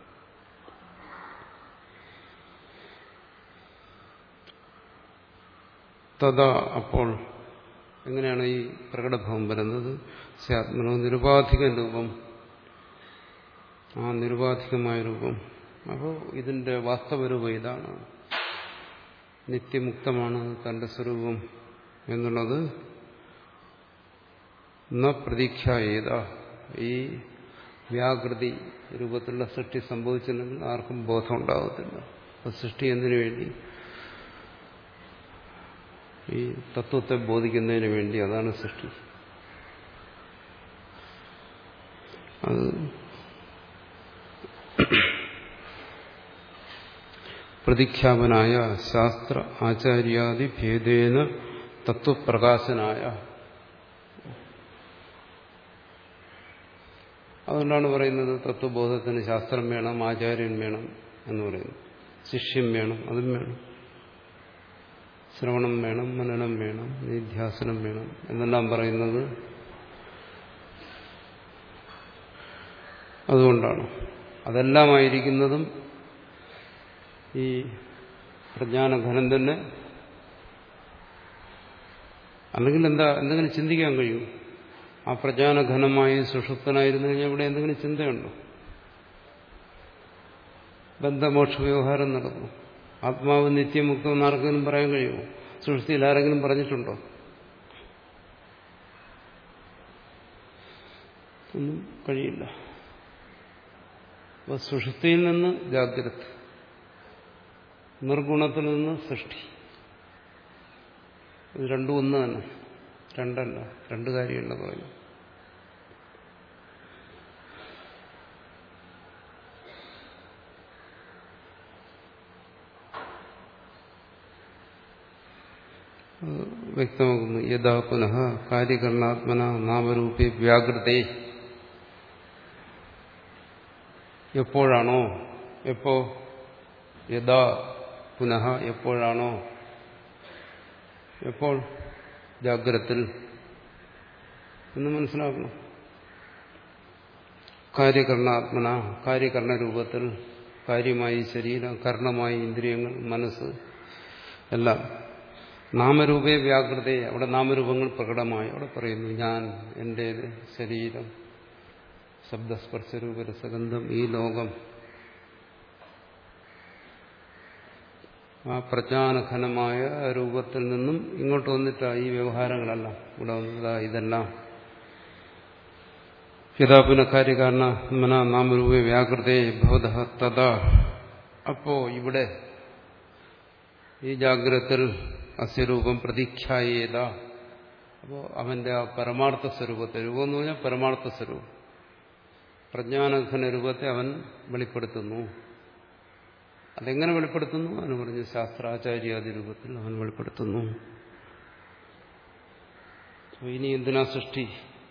തഥാ അപ്പോൾ എങ്ങനെയാണ് ഈ പ്രകടഭാവം വരുന്നത് സ്യാത്മനോ നിരുപാധിക രൂപം ആ നിരുപാധികമായ രൂപം അപ്പോൾ ഇതിന്റെ വാസ്തവ രൂപം ഇതാണ് നിത്യമുക്തമാണ് തന്റെ സ്വരൂപം എന്നുള്ളത് ന പ്രതീക്ഷ ഏത ഈ വ്യാകൃതി രൂപത്തിലുള്ള സൃഷ്ടി സംഭവിച്ചില്ലെങ്കിൽ ആർക്കും ബോധം ഉണ്ടാകത്തില്ല അപ്പൊ സൃഷ്ടി എന്തിനു വേണ്ടി ഈ തത്വത്തെ ബോധിക്കുന്നതിന് വേണ്ടി അതാണ് സൃഷ്ടി അത് പ്രതിഖ്യാപനായ ശാസ്ത്ര ആചാര്യാദി ഭേദേന തത്വപ്രകാശനായ അതുകൊണ്ടാണ് പറയുന്നത് തത്വബോധത്തിന് ശാസ്ത്രം വേണം ആചാര്യൻ വേണം എന്ന് പറയുന്നു ശിഷ്യം വേണം അതും വേണം ശ്രവണം വേണം മനനം വേണം നിധ്യാസനം വേണം എന്നെല്ലാം പറയുന്നത് അതുകൊണ്ടാണ് അതെല്ലാമായിരിക്കുന്നതും ഈ പ്രജ്ഞാനഘനം തന്നെ അല്ലെങ്കിൽ എന്താ എന്തെങ്കിലും ചിന്തിക്കാൻ കഴിയും ആ പ്രജ്ഞാനഘനമായി സുഷുപ്തനായിരുന്നു കഴിഞ്ഞാൽ ഇവിടെ എന്തെങ്കിലും ചിന്തയുണ്ടോ ബന്ധമോക്ഷ വ്യവഹാരം നടന്നു ആത്മാവ് നിത്യമുക്തം എന്ന് ആർക്കെങ്കിലും പറയാൻ കഴിയുമോ സൃഷ്ടിയിൽ ആരെങ്കിലും പറഞ്ഞിട്ടുണ്ടോ ഒന്നും കഴിയില്ല അപ്പൊ സുഷുപ്തിയിൽ നിന്ന് ജാഗ്രത നിർഗുണത്തിൽ നിന്ന് സൃഷ്ടി ഇത് രണ്ടും ഒന്ന് തന്നെ രണ്ടല്ല രണ്ട് കാര്യമല്ല പറയുന്നു വ്യക്തമാക്കുന്നു യഥാ പുനഃ കാര്യകരണാത്മന നാമരൂപേ വ്യാകൃതേ എപ്പോഴാണോ എപ്പോ യഥാ പുനഃ എപ്പോഴാണോ എപ്പോൾ ജാഗ്രത്തിൽ എന്ന് മനസ്സിലാക്കണം കാര്യകരണാത്മന കാര്യകരണ രൂപത്തിൽ കാര്യമായി ശരീരം കർണമായി ഇന്ദ്രിയങ്ങൾ മനസ്സ് എല്ലാം നാമരൂപേ വ്യാകൃതയെ അവിടെ നാമരൂപങ്ങൾ പ്രകടമായി അവിടെ പറയുന്നു ഞാൻ എൻ്റേത് ശരീരം ശബ്ദസ്പർശരൂപ രസഗന്ധം ഈ ലോകം ആ പ്രജ്ഞാനഘനമായ രൂപത്തിൽ നിന്നും ഇങ്ങോട്ട് വന്നിട്ടാ ഈ വ്യവഹാരങ്ങളെല്ലാം ഇവിടെ വന്നതാ ഇതെല്ലാം യഥാ പുനഃകാര്യകാരണ മന നാമരൂപേ വ്യാകൃതേ ഭവത തഥാ അപ്പോ ഇവിടെ ഈ ജാഗ്രത്തിൽ അസ്യരൂപം പ്രതീക്ഷായേത അപ്പോൾ അവന്റെ ആ പരമാർത്ഥ സ്വരൂപത്തെ രൂപം എന്ന് പറഞ്ഞാൽ പരമാർത്ഥ സ്വരൂപം പ്രജ്ഞാനഘന രൂപത്തെ അവൻ വെളിപ്പെടുത്തുന്നു അതെങ്ങനെ വെളിപ്പെടുത്തുന്നു എന്ന് പറഞ്ഞ് ശാസ്ത്രാചാര്യാദി രൂപത്തിൽ അവൻ വെളിപ്പെടുത്തുന്നു ഇനി എന്തിനാ സൃഷ്ടി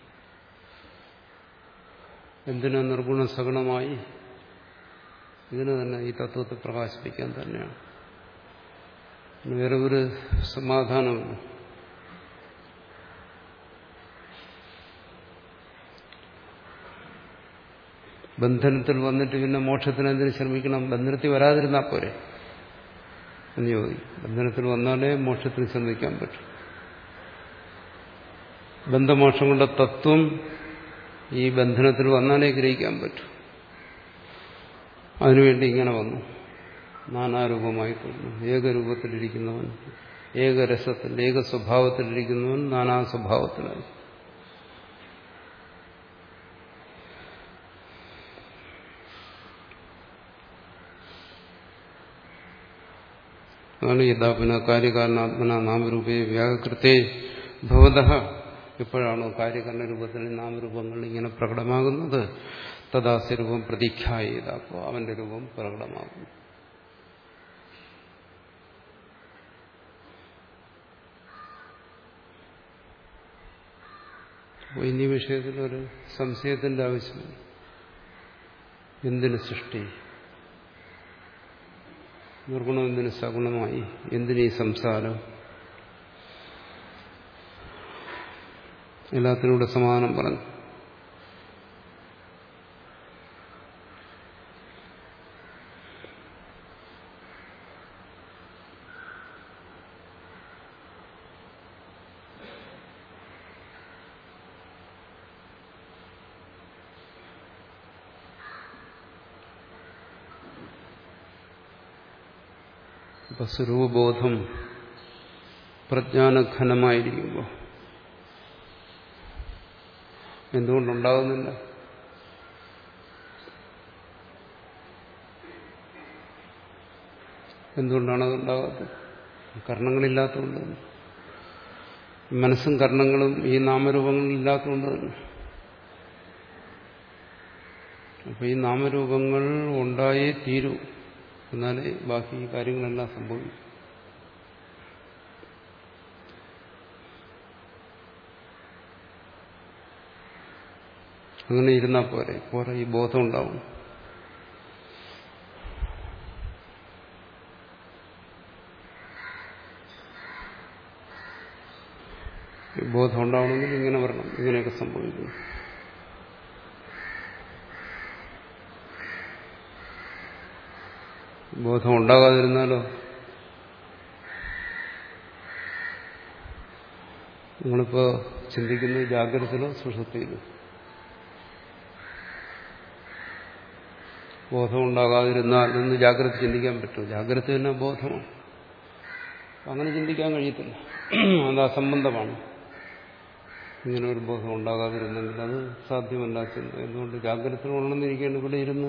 എന്തിനാ നിർഗുണ സഗുണമായി ഇതിന് തന്നെ ഈ തത്വത്തെ പ്രകാശിപ്പിക്കാൻ തന്നെയാണ് വേറെ ഒരു സമാധാനമില്ല ബന്ധനത്തിൽ വന്നിട്ട് പിന്നെ മോക്ഷത്തിന് എന്തിനു ശ്രമിക്കണം ബന്ധനത്തിൽ വരാതിരുന്നാൽ പോരെ എന്ന് ചോദിക്കും ബന്ധനത്തിൽ വന്നാലേ മോക്ഷത്തിന് ശ്രമിക്കാൻ പറ്റും ബന്ധമോക്ഷങ്ങളുടെ തത്വം ഈ ബന്ധനത്തിൽ വന്നാലേ ഗ്രഹിക്കാൻ പറ്റും അതിനുവേണ്ടി ഇങ്ങനെ വന്നു നാനാരൂപമായി തോന്നുന്നു ഏകരൂപത്തിലിരിക്കുന്നവൻ ഏകരസത്തിൽ ഏക സ്വഭാവത്തിലിരിക്കുന്നവൻ നാനാ സ്വഭാവത്തിലായി അതാണ് യഥാ പുനഃ കാര്യകാരണാത്മന നാമരൂപേ വ്യാകൃതേ ഭവത എപ്പോഴാണോ കാര്യകരണ രൂപത്തിൽ നാമരൂപങ്ങൾ ഇങ്ങനെ പ്രകടമാകുന്നത് തദാസ്യ രൂപം പ്രതീക്ഷായത് അപ്പോൾ അവന്റെ രൂപം പ്രകടമാകുന്നു അപ്പോൾ ഇനി വിഷയത്തിൽ ഒരു സംശയത്തിന്റെ ആവശ്യമില്ല എന്തിന് സൃഷ്ടി നിർഗുണം എന്തിന് സഗുണമായി എന്തിനീ സംസാരം എല്ലാത്തിനൂടെ സമാധാനം പറഞ്ഞു ഇപ്പൊ സ്വരൂപബോധം പ്രജ്ഞാനഘനമായിരിക്കുമ്പോൾ എന്തുകൊണ്ടുണ്ടാകുന്നില്ല എന്തുകൊണ്ടാണ് അതുണ്ടാകാത്തത് കർണങ്ങളില്ലാത്തതുകൊണ്ട് തന്നെ മനസ്സും കർണങ്ങളും ഈ നാമരൂപങ്ങളും ഇല്ലാത്തതുകൊണ്ട് തന്നെ അപ്പൊ ഈ നാമരൂപങ്ങൾ ഉണ്ടായേ തീരൂ എന്നാലേ ബാക്കി കാര്യങ്ങളെല്ലാം സംഭവിക്കും അങ്ങനെ ഇരുന്നാൽ പോരെ പോരെ ഈ ബോധം ഉണ്ടാവും ഈ ബോധം ഉണ്ടാവണമെങ്കിൽ ഇങ്ങനെ വരണം ഇങ്ങനെയൊക്കെ സംഭവിക്കുന്നു ബോധം ഉണ്ടാകാതിരുന്നാലോ നിങ്ങളിപ്പോ ചിന്തിക്കുന്നത് ജാഗ്രതയിലോ സുഷുപ്തിയിലോ ബോധം ഉണ്ടാകാതിരുന്നാൽ നിന്ന് ജാഗ്രത ചിന്തിക്കാൻ പറ്റും ജാഗ്രത തന്നെ ബോധമാണ് അങ്ങനെ ചിന്തിക്കാൻ കഴിയത്തില്ല അത് അസംബന്ധമാണ് ഇങ്ങനെ ഒരു ബോധം ഉണ്ടാകാതിരുന്നെങ്കിൽ അത് സാധ്യമല്ല ചിന്ത എന്തുകൊണ്ട് ജാഗ്രത ഉണർന്നിരിക്കേണ്ട ഇവിടെ ഇരുന്ന്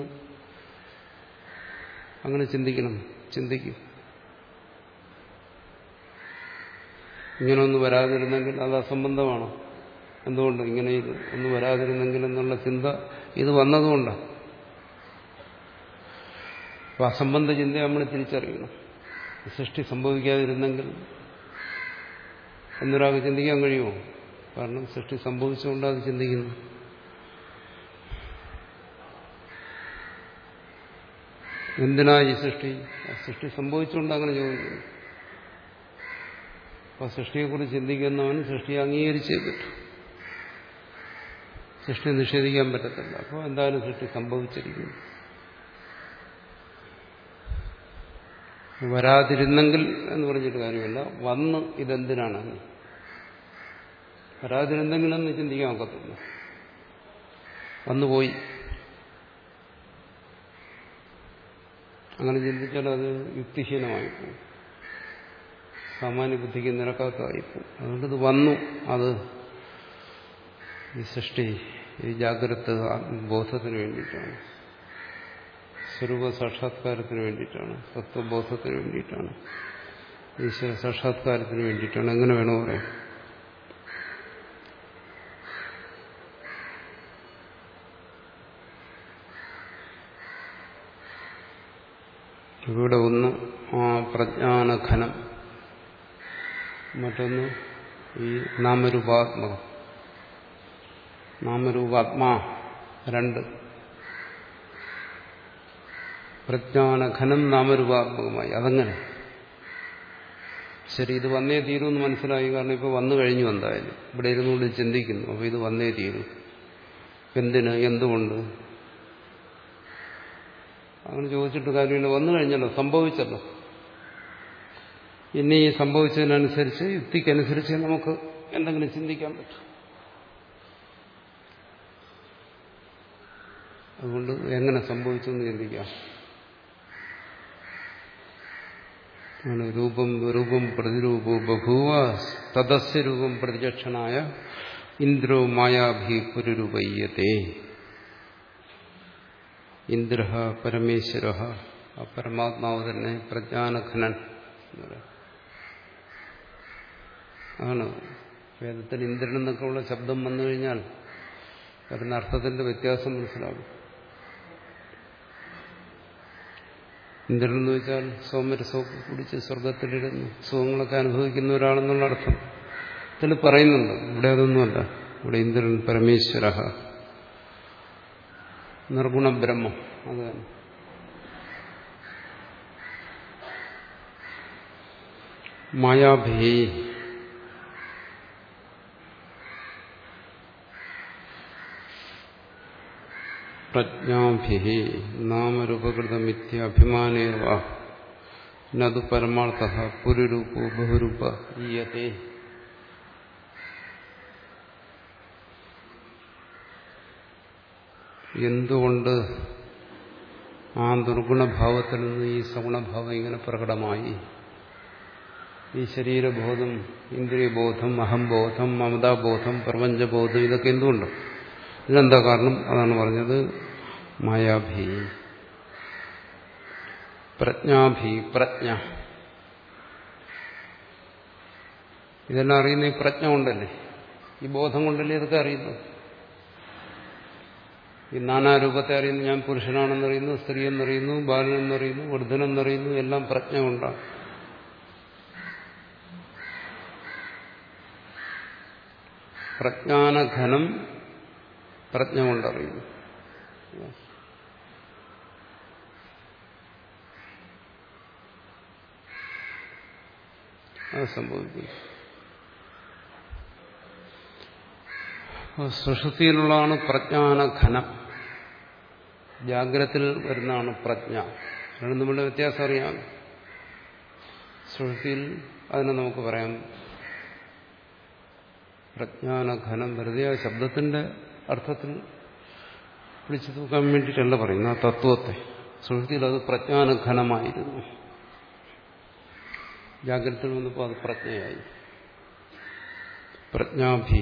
അങ്ങനെ ചിന്തിക്കണം ചിന്തിക്കും ഇങ്ങനെ ഒന്ന് വരാതിരുന്നെങ്കിൽ അത് അസംബന്ധമാണ് എന്തുകൊണ്ട് ഇങ്ങനെ ഇത് ഒന്ന് വരാതിരുന്നെങ്കിൽ എന്നുള്ള ചിന്ത ഇത് വന്നതുകൊണ്ടാണ് അപ്പൊ അസംബന്ധ ചിന്ത നമ്മൾ തിരിച്ചറിയണം സൃഷ്ടി സംഭവിക്കാതിരുന്നെങ്കിൽ എന്നൊരാൾക്ക് ചിന്തിക്കാൻ കഴിയുമോ കാരണം സൃഷ്ടി സംഭവിച്ചുകൊണ്ട് അത് ചിന്തിക്കുന്നു എന്തിനാ ഈ സൃഷ്ടി സൃഷ്ടി സംഭവിച്ചുകൊണ്ട് അങ്ങനെ ചോദിക്കുന്നു അപ്പൊ സൃഷ്ടിയെക്കുറിച്ച് ചിന്തിക്കുന്നവൻ സൃഷ്ടിയെ അംഗീകരിച്ചേ പറ്റൂ സൃഷ്ടി നിഷേധിക്കാൻ പറ്റത്തില്ല അപ്പോൾ എന്തായാലും സൃഷ്ടി സംഭവിച്ചിരിക്കുന്നു വരാതിരുന്നെങ്കിൽ എന്ന് പറഞ്ഞിട്ട് കാര്യമില്ല വന്ന് ഇതെന്തിനാണ് വരാതിരുന്നെങ്കിലെന്ന് ചിന്തിക്കാൻ ഒക്കത്തില്ല വന്നുപോയി അങ്ങനെ ചിന്തിച്ചാൽ അത് യുക്തിഹീനമായി പോകും സാമാന്യ ബുദ്ധിക്ക് നിരക്കാത്തതായി പോകും അതുകൊണ്ട് ഇത് വന്നു അത് ഈ സൃഷ്ടി ഈ ജാഗ്രത ബോധത്തിന് വേണ്ടിയിട്ടാണ് സ്വരൂപ സാക്ഷാത്കാരത്തിന് വേണ്ടിയിട്ടാണ് തത്വബോധത്തിന് വേണ്ടിയിട്ടാണ് ഈശ്വര സാക്ഷാത്കാരത്തിന് വേണ്ടിയിട്ടാണ് എങ്ങനെ വേണോ പറയാം ഇവിടെ ഒന്ന് ആ പ്രജ്ഞാനഘനം മറ്റൊന്ന് ഈ നാമരൂപാത്മകം നാമരൂപാത്മാ രണ്ട് പ്രജ്ഞാനഘനം നാമരൂപാത്മകമായി അതങ്ങനെ ശരി ഇത് വന്നേ തീരൂ എന്ന് മനസ്സിലായി കാരണം ഇപ്പോൾ വന്നു കഴിഞ്ഞു എന്തായാലും ഇവിടെ ഇരുന്നുകൊണ്ട് ചിന്തിക്കുന്നു അപ്പോൾ ഇത് വന്നേ തീരൂ എന്തിന് എന്തുകൊണ്ട് അങ്ങനെ ചോദിച്ചിട്ട് കാര്യമില്ല വന്നു കഴിഞ്ഞല്ലോ സംഭവിച്ചല്ലോ ഇനി ഈ സംഭവിച്ചതിനനുസരിച്ച് യുക്തിക്കനുസരിച്ച് നമുക്ക് എന്തെങ്കിലും ചിന്തിക്കാൻ പറ്റും അതുകൊണ്ട് എങ്ങനെ സംഭവിച്ചു എന്ന് ചിന്തിക്കാം ആണ് രൂപം രൂപം പ്രതിരൂപോ ബഭൂവ തദസ്യ രൂപം പ്രതിചക്ഷനായ ഇന്ദ്രോ മായാഭി പുരുരൂപയ്യത്തെ ഇന്ദ്ര പരമേശ്വര ആ പരമാത്മാവ് തന്നെ പ്രജ്ഞാനഘനൻ ആണ് വേദത്തിൽ ഇന്ദ്രൻ എന്നൊക്കെ ഉള്ള ശബ്ദം വന്നു കഴിഞ്ഞാൽ വരുന്ന അർത്ഥത്തിന്റെ വ്യത്യാസം മനസ്സിലാകും ഇന്ദ്രൻ എന്ന് വെച്ചാൽ സൗമ്യരസമൊക്കെ കുടിച്ച് സ്വർഗത്തിലിരുന്ന് സുഖങ്ങളൊക്കെ അനുഭവിക്കുന്ന ഒരാളെന്നുള്ള അർത്ഥം ഇതിൽ പറയുന്നുണ്ട് ഇവിടെ അതൊന്നുമല്ല ഇവിടെ ഇന്ദ്രൻ പരമേശ്വര നിർഗുണ ബ്രഹ്മം അത് തന്നെ മായാഭേ പ്രജ്ഞാഭി നാമരൂപകൃതമിത്യഭിമാനേവ നതു പരമാർത്ഥ പുരുരൂപോ ബഹുരൂപ ഈയത്തെ എന്തുകൊണ്ട് ആ ദുർഗുണഭാവത്തിൽ നിന്ന് ഈ സഗുണഭാവം ഇങ്ങനെ പ്രകടമായി ഈ ശരീരബോധം ഇന്ദ്രിയബോധം അഹംബോധം മമതാബോധം പ്രപഞ്ചബോധം ഇതൊക്കെ എന്തുകൊണ്ട് ഇതിനെന്താ കാരണം അതാണ് പറഞ്ഞത് മായാഭി പ്രജ്ഞാഭി പ്രജ്ഞ ഇതെല്ലാം അറിയുന്ന ഈ പ്രജ്ഞ കൊണ്ടല്ലേ ഈ ബോധം കൊണ്ടല്ലേ ഇതൊക്കെ അറിയുന്നത് ഈ നാനാരൂപത്തെ അറിയുന്നു ഞാൻ പുരുഷനാണെന്നറിയുന്നു സ്ത്രീ എന്നറിയുന്നു ബാലനെന്നറിയുന്നു വൃദ്ധനെന്നറിയുന്നു എല്ലാം പ്രജ്ഞ കൊണ്ടാണ് പ്രജ്ഞാനഘനം പ്രജ്ഞ കൊണ്ടറിയുന്നു അത് സംഭവിക്കുന്നു സുഷുതിയിലുള്ളതാണ് പ്രജ്ഞാനഘനം ജാഗ്രത്തിൽ വരുന്നതാണ് പ്രജ്ഞ രണ്ടും തമ്മിലുള്ള വ്യത്യാസം അറിയാം സുഷുതിയിൽ അതിനെ നമുക്ക് പറയാം പ്രജ്ഞാനഘനം വെറുതെ ആ ശബ്ദത്തിന്റെ അർത്ഥത്തിൽ പിടിച്ചു തൂക്കാൻ വേണ്ടിയിട്ടല്ല പറയുന്നത് ആ തത്വത്തെ സുഹൃത്തിയിൽ അത് പ്രജ്ഞാനഘനമായിരുന്നു ജാഗ്രതയിൽ വന്നപ്പോൾ അത് പ്രജ്ഞയായി പ്രജ്ഞാഭി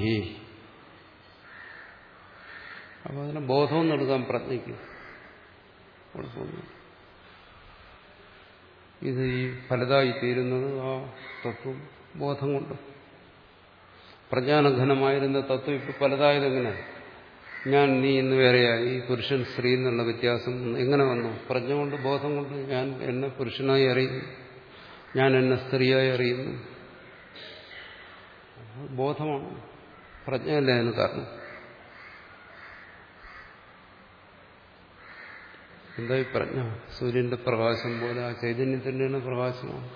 അപ്പോൾ അതിനെ ബോധവും നൽകാൻ പ്രജ്ഞയ്ക്ക് കുഴപ്പമൊന്നും ഇത് ഈ ഫലതായി തീരുന്നത് ആ തത്വം ബോധം കൊണ്ട് പ്രജ്ഞാനഘനമായിരുന്ന തത്വം ഇപ്പോൾ പലതായതെങ്ങനെ ഞാൻ നീ ഇന്ന് വേറെയായി പുരുഷൻ സ്ത്രീ എന്നുള്ള വ്യത്യാസം എങ്ങനെ വന്നു പ്രജ്ഞ കൊണ്ട് ബോധം കൊണ്ട് ഞാൻ എന്നെ പുരുഷനായി അറിയുന്നു ഞാൻ എന്നെ സ്ത്രീയായി അറിയുന്നു ബോധമാണ് പ്രജ്ഞയല്ല അതിന് കാരണം എന്തായി പ്രജ്ഞ സൂര്യന്റെ പ്രകാശം പോലെ ആ ചൈതന്യത്തിൻ്റെ പ്രകാശമാണ്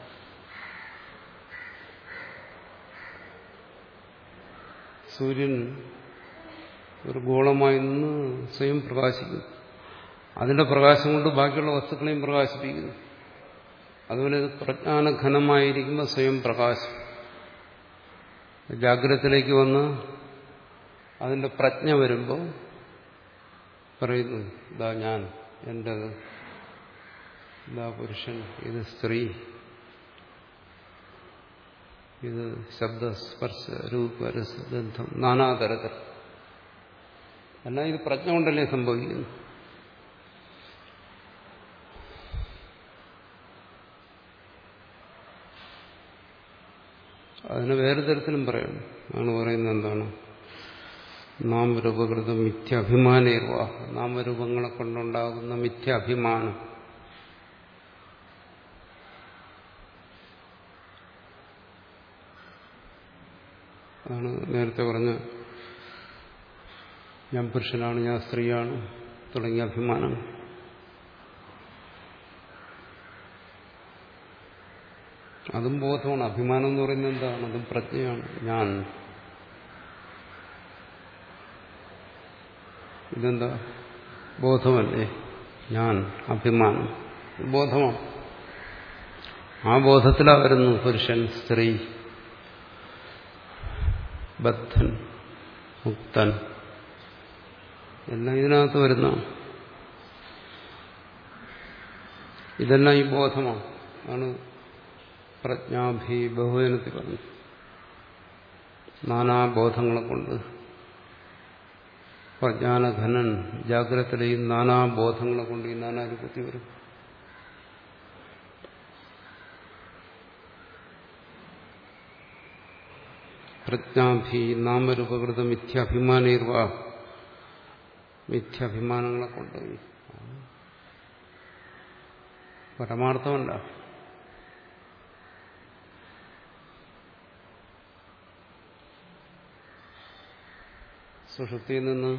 സൂര്യൻ ഒരു ഗോളമായി നിന്ന് സ്വയം പ്രകാശിക്കുന്നു അതിന്റെ പ്രകാശം കൊണ്ട് ബാക്കിയുള്ള വസ്തുക്കളെയും പ്രകാശിപ്പിക്കുന്നു അതുപോലെ ഇത് പ്രജ്ഞാനഘനമായിരിക്കുമ്പോൾ സ്വയം പ്രകാശം ജാഗ്രതത്തിലേക്ക് വന്ന് അതിന്റെ പ്രജ്ഞ വരുമ്പോൾ പറയുന്നു ഇതാ ഞാൻ എൻ്റെത് ഇതാ പുരുഷൻ ഇത് സ്ത്രീ ഇത് ശബ്ദ സ്പർശ രൂപ രസഗന്ധം നാനാതരത്തിൽ എല്ലാം ഇത് പ്രജ്ഞ കൊണ്ടല്ലേ സംഭവിക്കുന്നു അതിന് വേറെ തരത്തിലും പറയാം ആണ് പറയുന്നത് എന്താണ് നാമരൂപകൃത മിഥ്യാഭിമാനേർവ നാമരൂപങ്ങളെ കൊണ്ടുണ്ടാകുന്ന മിഥ്യാഭിമാനം അതാണ് നേരത്തെ പറഞ്ഞ ഞാൻ പുരുഷനാണ് ഞാൻ സ്ത്രീയാണ് തുടങ്ങിയ അഭിമാനം അതും ബോധമാണ് അഭിമാനം എന്ന് പറയുന്നത് എന്താണ് അതും പ്രജ്ഞയാണ് ഞാൻ ഇതെന്താ ബോധമല്ലേ ഞാൻ അഭിമാനം ബോധമാണ് ആ ബോധത്തിലാ വരുന്നു പുരുഷൻ സ്ത്രീ ബദ്ധൻ മുക്തൻ എല്ലാം ഇതിനകത്ത് വരുന്ന ഇതെല്ലാം ഈ ബോധമാണ് ആണ് പ്രജ്ഞാഭി ബഹുജനത്തിൽ പറഞ്ഞു നാനാബോധങ്ങളെ കൊണ്ട് പ്രജ്ഞാനഘനൻ ജാഗ്രതയിലെയും നാനാബോധങ്ങളെ കൊണ്ട് ഈ നാനാരൂപത്തിൽ വരും പ്രജ്ഞാഭി നാമരൂപകൃത മിഥ്യാഭിമാനീർവ മിഥ്യാഭിമാനങ്ങളെ കൊണ്ട് പരമാർത്ഥമല്ല സുഷുപ്തിയിൽ നിന്ന്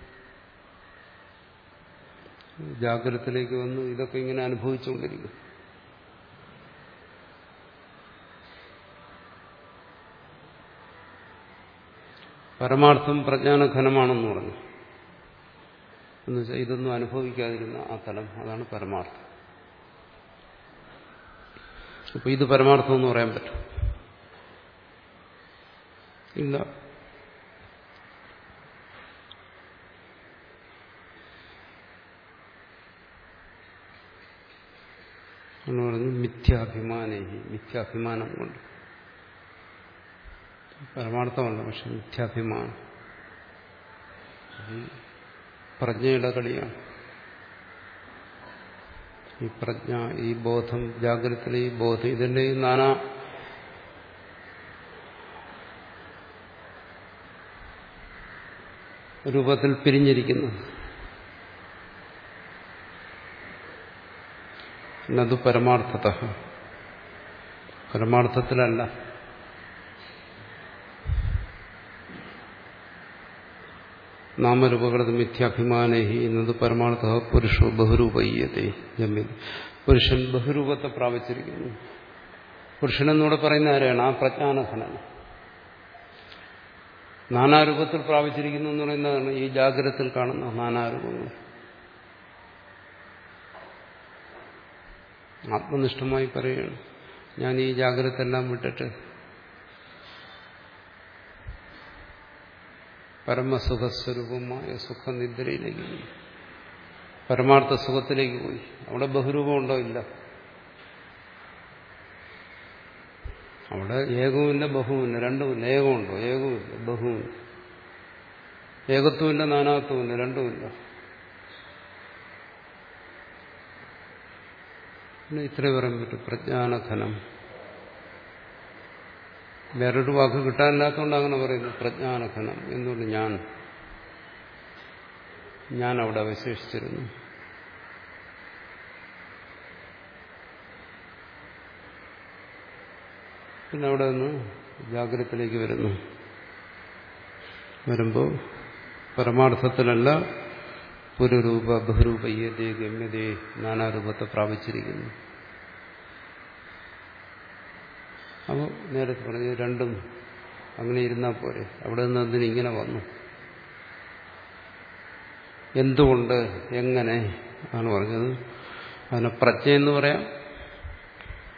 ജാഗ്രതത്തിലേക്ക് വന്ന് ഇതൊക്കെ ഇങ്ങനെ അനുഭവിച്ചുകൊണ്ടിരിക്കും പരമാർത്ഥം പ്രജ്ഞാനഘനമാണെന്ന് പറഞ്ഞു എന്നുവെച്ചാൽ ഇതൊന്നും അനുഭവിക്കാതിരുന്ന ആ തലം അതാണ് പരമാർത്ഥം അപ്പൊ ഇത് പരമാർത്ഥം എന്ന് പറയാൻ പറ്റും ഇല്ല എന്ന് പറഞ്ഞു മിഥ്യാഭിമാനേഹി മിഥ്യാഭിമാനം കൊണ്ട് പരമാർത്ഥമല്ല പക്ഷെ മിഥ്യാഭിമാനം ഈ പ്രജ്ഞയുടെ കളിയാണ് ഈ പ്രജ്ഞ ഈ ബോധം ജാഗ്രതയിലെ ഈ ബോധം ഇതിന്റെ ഈ നാനാ രൂപത്തിൽ പിരിഞ്ഞിരിക്കുന്നു എന്നത് പരമാർത്ഥത പരമാർത്ഥത്തിലല്ല നാമരൂപകൃത മിഥ്യാഭിമാനേഹി എന്നത് പരമാർത്ഥ പുരുഷോ ബഹുരൂപയ്യത്തെ ജമ്മിൽ പുരുഷൻ ബഹുരൂപത്തെ പ്രാപിച്ചിരിക്കുന്നു പുരുഷനെന്നൂടെ പറയുന്ന ആരെയാണ് ആ പ്രജ്ഞാനഘനൻ നാനാരൂപത്തിൽ പ്രാപിച്ചിരിക്കുന്നു എന്ന് പറയുന്നതാണ് ഈ ജാഗ്രതത്തിൽ കാണുന്ന നാനാരൂപങ്ങൾ ആത്മനിഷ്ഠമായി പറയുകയാണ് ഞാൻ ഈ ജാഗ്രത എല്ലാം വിട്ടിട്ട് പരമസുഖസ്വരൂപമായ സുഖനിദ്രയിലേക്ക് പോയി പരമാർത്ഥ സുഖത്തിലേക്ക് പോയി അവിടെ ബഹുരൂപമുണ്ടോ ഇല്ല അവിടെ ഏകവുമില്ല ബഹുവില്ല രണ്ടുമില്ല ഏകമുണ്ടോ ഏകവുമില്ല ബഹുവില്ല ഏകത്വമില്ല നാനാത്വമില്ല രണ്ടുമില്ല പിന്നെ ഇത്രേ പറയാൻ പറ്റും പ്രജ്ഞാനഘനം വേറൊരു വാക്ക് കിട്ടാനില്ലാത്തതുകൊണ്ട് അങ്ങനെ പറയുന്നു പ്രജ്ഞാനഘനം എന്തുകൊണ്ട് ഞാൻ ഞാൻ അവിടെ അവശേഷിച്ചിരുന്നു പിന്നെ അവിടെ നിന്ന് ജാഗ്രതത്തിലേക്ക് വരുന്നു വരുമ്പോൾ പരമാർത്ഥത്തിലല്ല പുരുരൂപ ബഹുരൂപയ്യതേ ഗമ്യതേ നാനാരൂപത്തെ പ്രാപിച്ചിരിക്കുന്നു അപ്പോൾ നേരത്തെ പറഞ്ഞു രണ്ടും അങ്ങനെ ഇരുന്നാൽ പോരെ അവിടെ നിന്ന് അതിന് ഇങ്ങനെ വന്നു എന്തുകൊണ്ട് എങ്ങനെ ആണ് പറഞ്ഞത് അതിനെ പ്രജ്ഞ എന്ന് പറയാം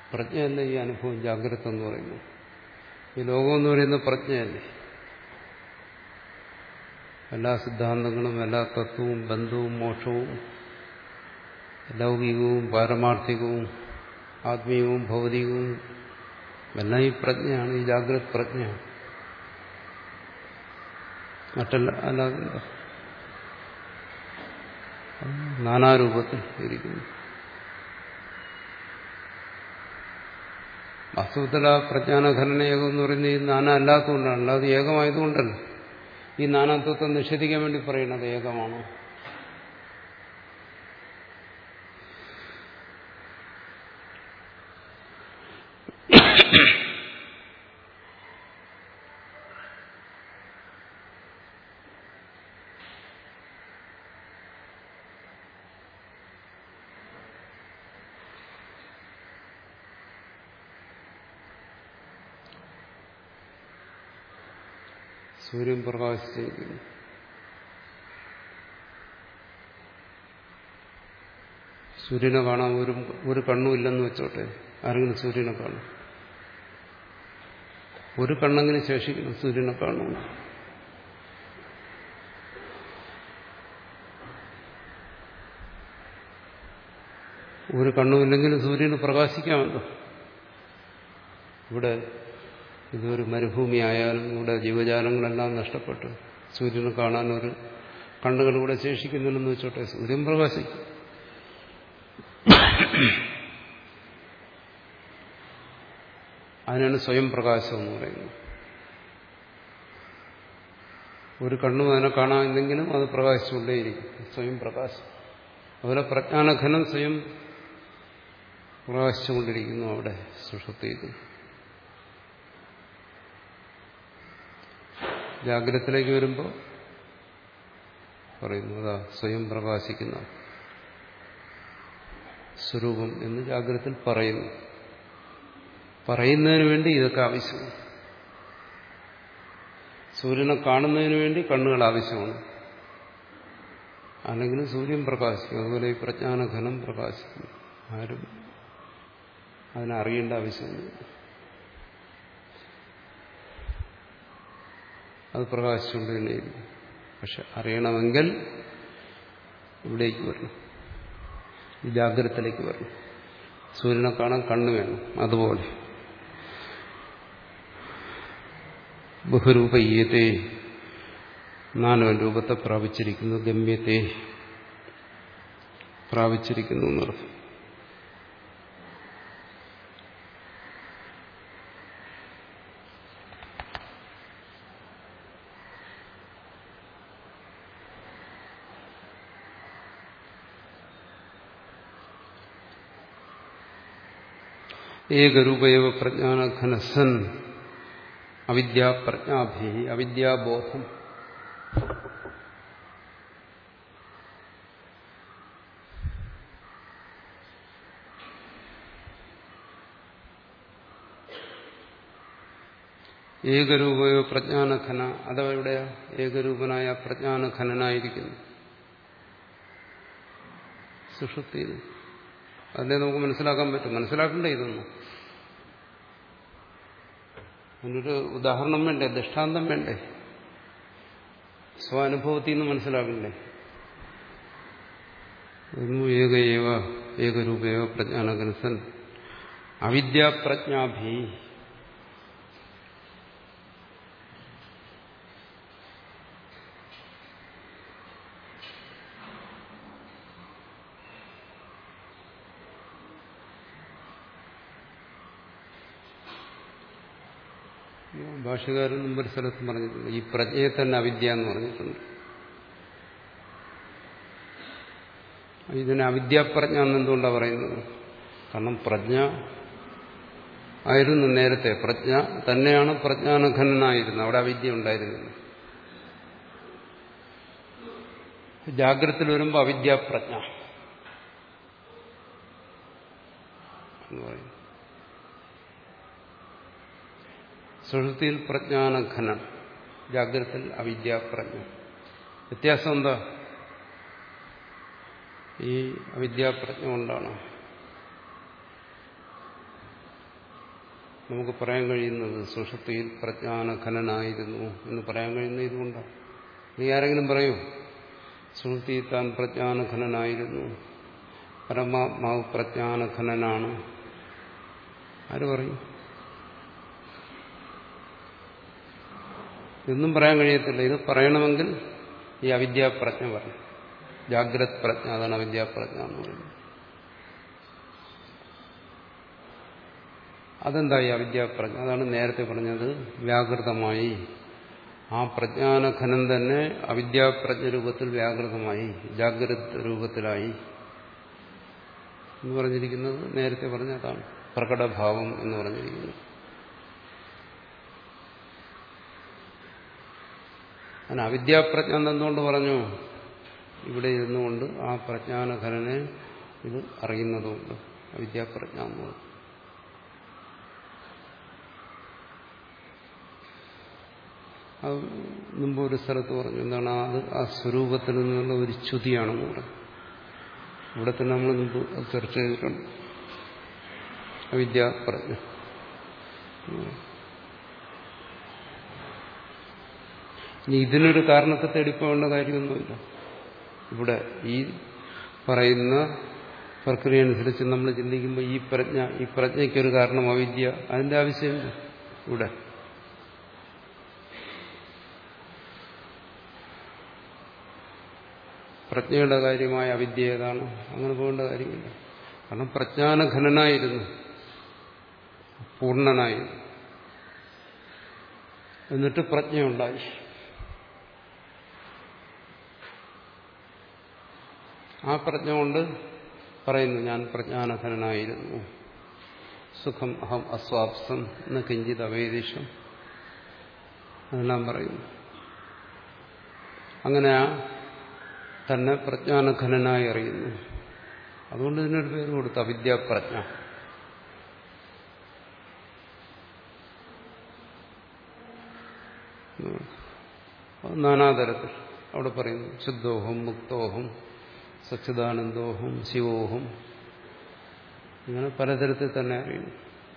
പ്രജ്ഞയല്ല ഈ അനുഭവം ജാഗ്രത എന്ന് പറയുന്നത് ഈ ലോകം എന്ന് പറയുന്നത് പ്രജ്ഞയല്ലേ എല്ലാ സിദ്ധാന്തങ്ങളും എല്ലാ തത്വവും ബന്ധവും മോക്ഷവും ലൗകികവും പാരമാർത്ഥികവും ആത്മീയവും ഭൗതികവും എല്ലാം ഈ പ്രജ്ഞയാണ് ഈ ജാഗ്രത പ്രജ്ഞയാണ് മറ്റല്ല അല്ലാതെ നാനാരൂപത്തിൽ ഇരിക്കുന്നു വാസ്തവത്തിൽ ആ പ്രജ്ഞാനഘടന ഏകം എന്ന് പറയുന്നത് ഈ നാന അല്ലാത്തതുകൊണ്ടാണ് അല്ലാതെ ഏകമായതുകൊണ്ടല്ല ഈ നാനാത്വത്തെ നിഷേധിക്കാൻ വേണ്ടി പറയുന്നത് ഏകമാണോ സൂര്യൻ പ്രകാശിച്ചിരിക്കുന്നു സൂര്യനെ കാണാൻ ഒരു ഒരു കണ്ണും ഇല്ലെന്ന് വെച്ചോട്ടെ ആരെങ്കിലും സൂര്യനെ കാണും ഒരു കണ്ണെങ്കിലും ശേഷിക്കണം സൂര്യനെ കാണും ഒരു കണ്ണുമില്ലെങ്കിലും സൂര്യന് പ്രകാശിക്കാമല്ലോ ഇവിടെ ഇതൊരു മരുഭൂമി ആയാലും ഇവിടെ ജീവജാലങ്ങളെല്ലാം നഷ്ടപ്പെട്ടു സൂര്യനെ കാണാൻ ഒരു കണ്ണുകൾ കൂടെ ശേഷിക്കുന്നില്ലെന്ന് വെച്ചോട്ടെ സൂര്യൻ പ്രകാശിക്കും അതിനാണ് സ്വയം പ്രകാശം എന്ന് പറയുന്നത് ഒരു കണ്ണും അതിനെ കാണാമെന്നെങ്കിലും അത് പ്രകാശിച്ചുകൊണ്ടേയിരിക്കും സ്വയം പ്രകാശം അതുപോലെ പ്രജ്ഞാനഘനം സ്വയം പ്രകാശിച്ചുകൊണ്ടിരിക്കുന്നു അവിടെ സുഷുപ്തിയിൽ ജാഗ്രതത്തിലേക്ക് വരുമ്പോൾ പറയുന്നു അതാ സ്വയം പ്രകാശിക്കുന്ന സ്വരൂപം എന്ന് ജാഗ്രതത്തിൽ പറയുന്നു പറയുന്നതിന് വേണ്ടി ഇതൊക്കെ ആവശ്യമാണ് സൂര്യനെ കാണുന്നതിന് വേണ്ടി കണ്ണുകൾ ആവശ്യമാണ് അല്ലെങ്കിൽ സൂര്യൻ പ്രകാശിക്കും അതുപോലെ ഈ പ്രജ്ഞാനഘനം പ്രകാശിക്കും ആരും അതിനറിയേണ്ട ആവശ്യമില്ല അത് പ്രകാശിച്ചുകൊണ്ട് തന്നെയിരിക്കും പക്ഷെ അറിയണമെങ്കിൽ ഇവിടേക്ക് വരണം ഈ ജാഗ്രതത്തിലേക്ക് വരണം സൂര്യനെ കാണാൻ കണ്ണു വേണം അതുപോലെ ബഹുരൂപയ്യത്തെ നാനവൻ രൂപത്തെ പ്രാപിച്ചിരിക്കുന്നു ഗമ്യത്തെ പ്രാപിച്ചിരിക്കുന്നു എന്നർത്ഥം ഏകരൂപയവ പ്രജ്ഞാനഘനസൻ അവിദ്യാപ്രജ്ഞാഭി അവിദ്യാബോധം ഏകരൂപയോ പ്രജ്ഞാനഘന അതവിടെ ഏകരൂപനായ പ്രജ്ഞാനഘനായിരിക്കുന്നു സുഷുപ്തിയിൽ അതിനെ നമുക്ക് മനസ്സിലാക്കാൻ പറ്റും മനസ്സിലാക്കണ്ടേ ഇതൊന്നും അതിനൊരു ഉദാഹരണം വേണ്ടേ ദൃഷ്ടാന്തം വേണ്ടേ സ്വാനുഭവത്തിൽ നിന്ന് മനസ്സിലാക്കണ്ടേ ഏകയേവ ഏകരൂപേവ പ്രജ്ഞാനകനസൻ അവിദ്യാപ്രജ്ഞാഭി ഭാഷകാരൻ മുമ്പൊരു സ്ഥലത്ത് പറഞ്ഞിട്ടുണ്ട് ഈ പ്രജ്ഞയെ തന്നെ അവിദ്യ എന്ന് പറഞ്ഞിട്ടുണ്ട് ഇതിന് അവിദ്യാപ്രജ്ഞ എന്നെന്തുകൊണ്ടാണ് പറയുന്നത് കാരണം പ്രജ്ഞ ആയിരുന്നു നേരത്തെ പ്രജ്ഞ തന്നെയാണ് പ്രജ്ഞാനഘനായിരുന്നത് അവിടെ അവിദ്യ ഉണ്ടായിരുന്നില്ല ജാഗ്രതത്തിൽ വരുമ്പോൾ അവിദ്യാപ്രജ്ഞ എന്ന് പറയും സുഷുതിയിൽ പ്രജ്ഞാനഘനം ജാഗ്രതത്തിൽ അവിദ്യാപ്രജ്ഞ വ്യത്യാസം എന്താ ഈ അവിദ്യാപ്രജ്ഞ കൊണ്ടാണ് നമുക്ക് പറയാൻ കഴിയുന്നത് സുഷുപ്തിയിൽ പ്രജ്ഞാനഘനനായിരുന്നു എന്ന് പറയാൻ കഴിയുന്നത് ഇതുകൊണ്ടാണ് നീ ആരെങ്കിലും പറയൂ സുഷുപ്തിയിൽ താൻ പ്രജ്ഞാനഘനനായിരുന്നു പരമാത്മാവ് പ്രജ്ഞാനഘനനാണ് ആര് പറയും ഇതൊന്നും പറയാൻ കഴിയത്തില്ല ഇത് പറയണമെങ്കിൽ ഈ അവിദ്യാപ്രജ്ഞ പറയും ജാഗ്രത് പ്രജ്ഞ അതാണ് അവിദ്യാപ്രജ്ഞ എന്ന് പറയുന്നത് അതെന്താ ഈ അവിദ്യാപ്രജ്ഞ അതാണ് നേരത്തെ പറഞ്ഞത് വ്യാകൃതമായി ആ പ്രജ്ഞാനഘനം തന്നെ അവിദ്യാപ്രജ്ഞ രൂപത്തിൽ വ്യാകൃതമായി ജാഗ്രത് രൂപത്തിലായി എന്ന് പറഞ്ഞിരിക്കുന്നത് നേരത്തെ പറഞ്ഞ അതാണ് പ്രകടഭാവം എന്ന് പറഞ്ഞിരിക്കുന്നത് അങ്ങനെ അവിദ്യാപ്രജ്ഞ എന്തുകൊണ്ട് പറഞ്ഞു ഇവിടെ ഇരുന്നുകൊണ്ട് ആ പ്രജ്ഞാനഘനനെ ഇത് അറിയുന്നതുകൊണ്ട് അവിദ്യാപ്രജ്ഞ എന്ന് പറഞ്ഞു അത് മുമ്പ് ഒരു സ്ഥലത്ത് പറഞ്ഞു എന്താണ് അത് ആ സ്വരൂപത്തിൽ നിന്നുള്ള ഒരു ച്യുതിയാണെന്ന് പറഞ്ഞു ഇവിടെ തന്നെ നമ്മൾ മുമ്പ് അത് ചർച്ച ചെയ്തിട്ടുണ്ട് അവിദ്യാപ്രജ്ഞ ഇനി ഇതിനൊരു കാരണത്തെ തേടിപ്പോകേണ്ട കാര്യമൊന്നുമില്ല ഇവിടെ ഈ പറയുന്ന പ്രക്രിയ അനുസരിച്ച് നമ്മൾ ചിന്തിക്കുമ്പോൾ ഈ പ്രജ്ഞ ഈ പ്രജ്ഞയ്ക്കൊരു കാരണം അവിദ്യ അതിന്റെ ആവശ്യമില്ല ഇവിടെ പ്രജ്ഞയുടെ കാര്യമായ അവിദ്യ ഏതാണ് അങ്ങനെ പോകേണ്ട കാര്യമില്ല കാരണം പ്രജ്ഞാനഘനനായിരുന്നു പൂർണ്ണനായിരുന്നു എന്നിട്ട് പ്രജ്ഞയുണ്ടായി ആ പ്രജ്ഞ കൊണ്ട് പറയുന്നു ഞാൻ പ്രജ്ഞാനഘനായിരുന്നു സുഖം അഹം അസ്വാപ്സം എന്ന കിഞ്ചിത് അവേദിഷം അതെല്ലാം പറയുന്നു അങ്ങനെ ആ തന്നെ പ്രജ്ഞാനഘനനായി അറിയുന്നു അതുകൊണ്ട് ഇതിനൊരു പേര് കൊടുത്തു അവിദ്യാപ്രജ്ഞ നാനാതരത്തിൽ അവിടെ പറയുന്നു ശുദ്ധോഹം മുക്തോഹം സച്ചിദാനന്ദോഹം ശിവോഹം ഇങ്ങനെ പലതരത്തിൽ തന്നെ അറിയുന്നു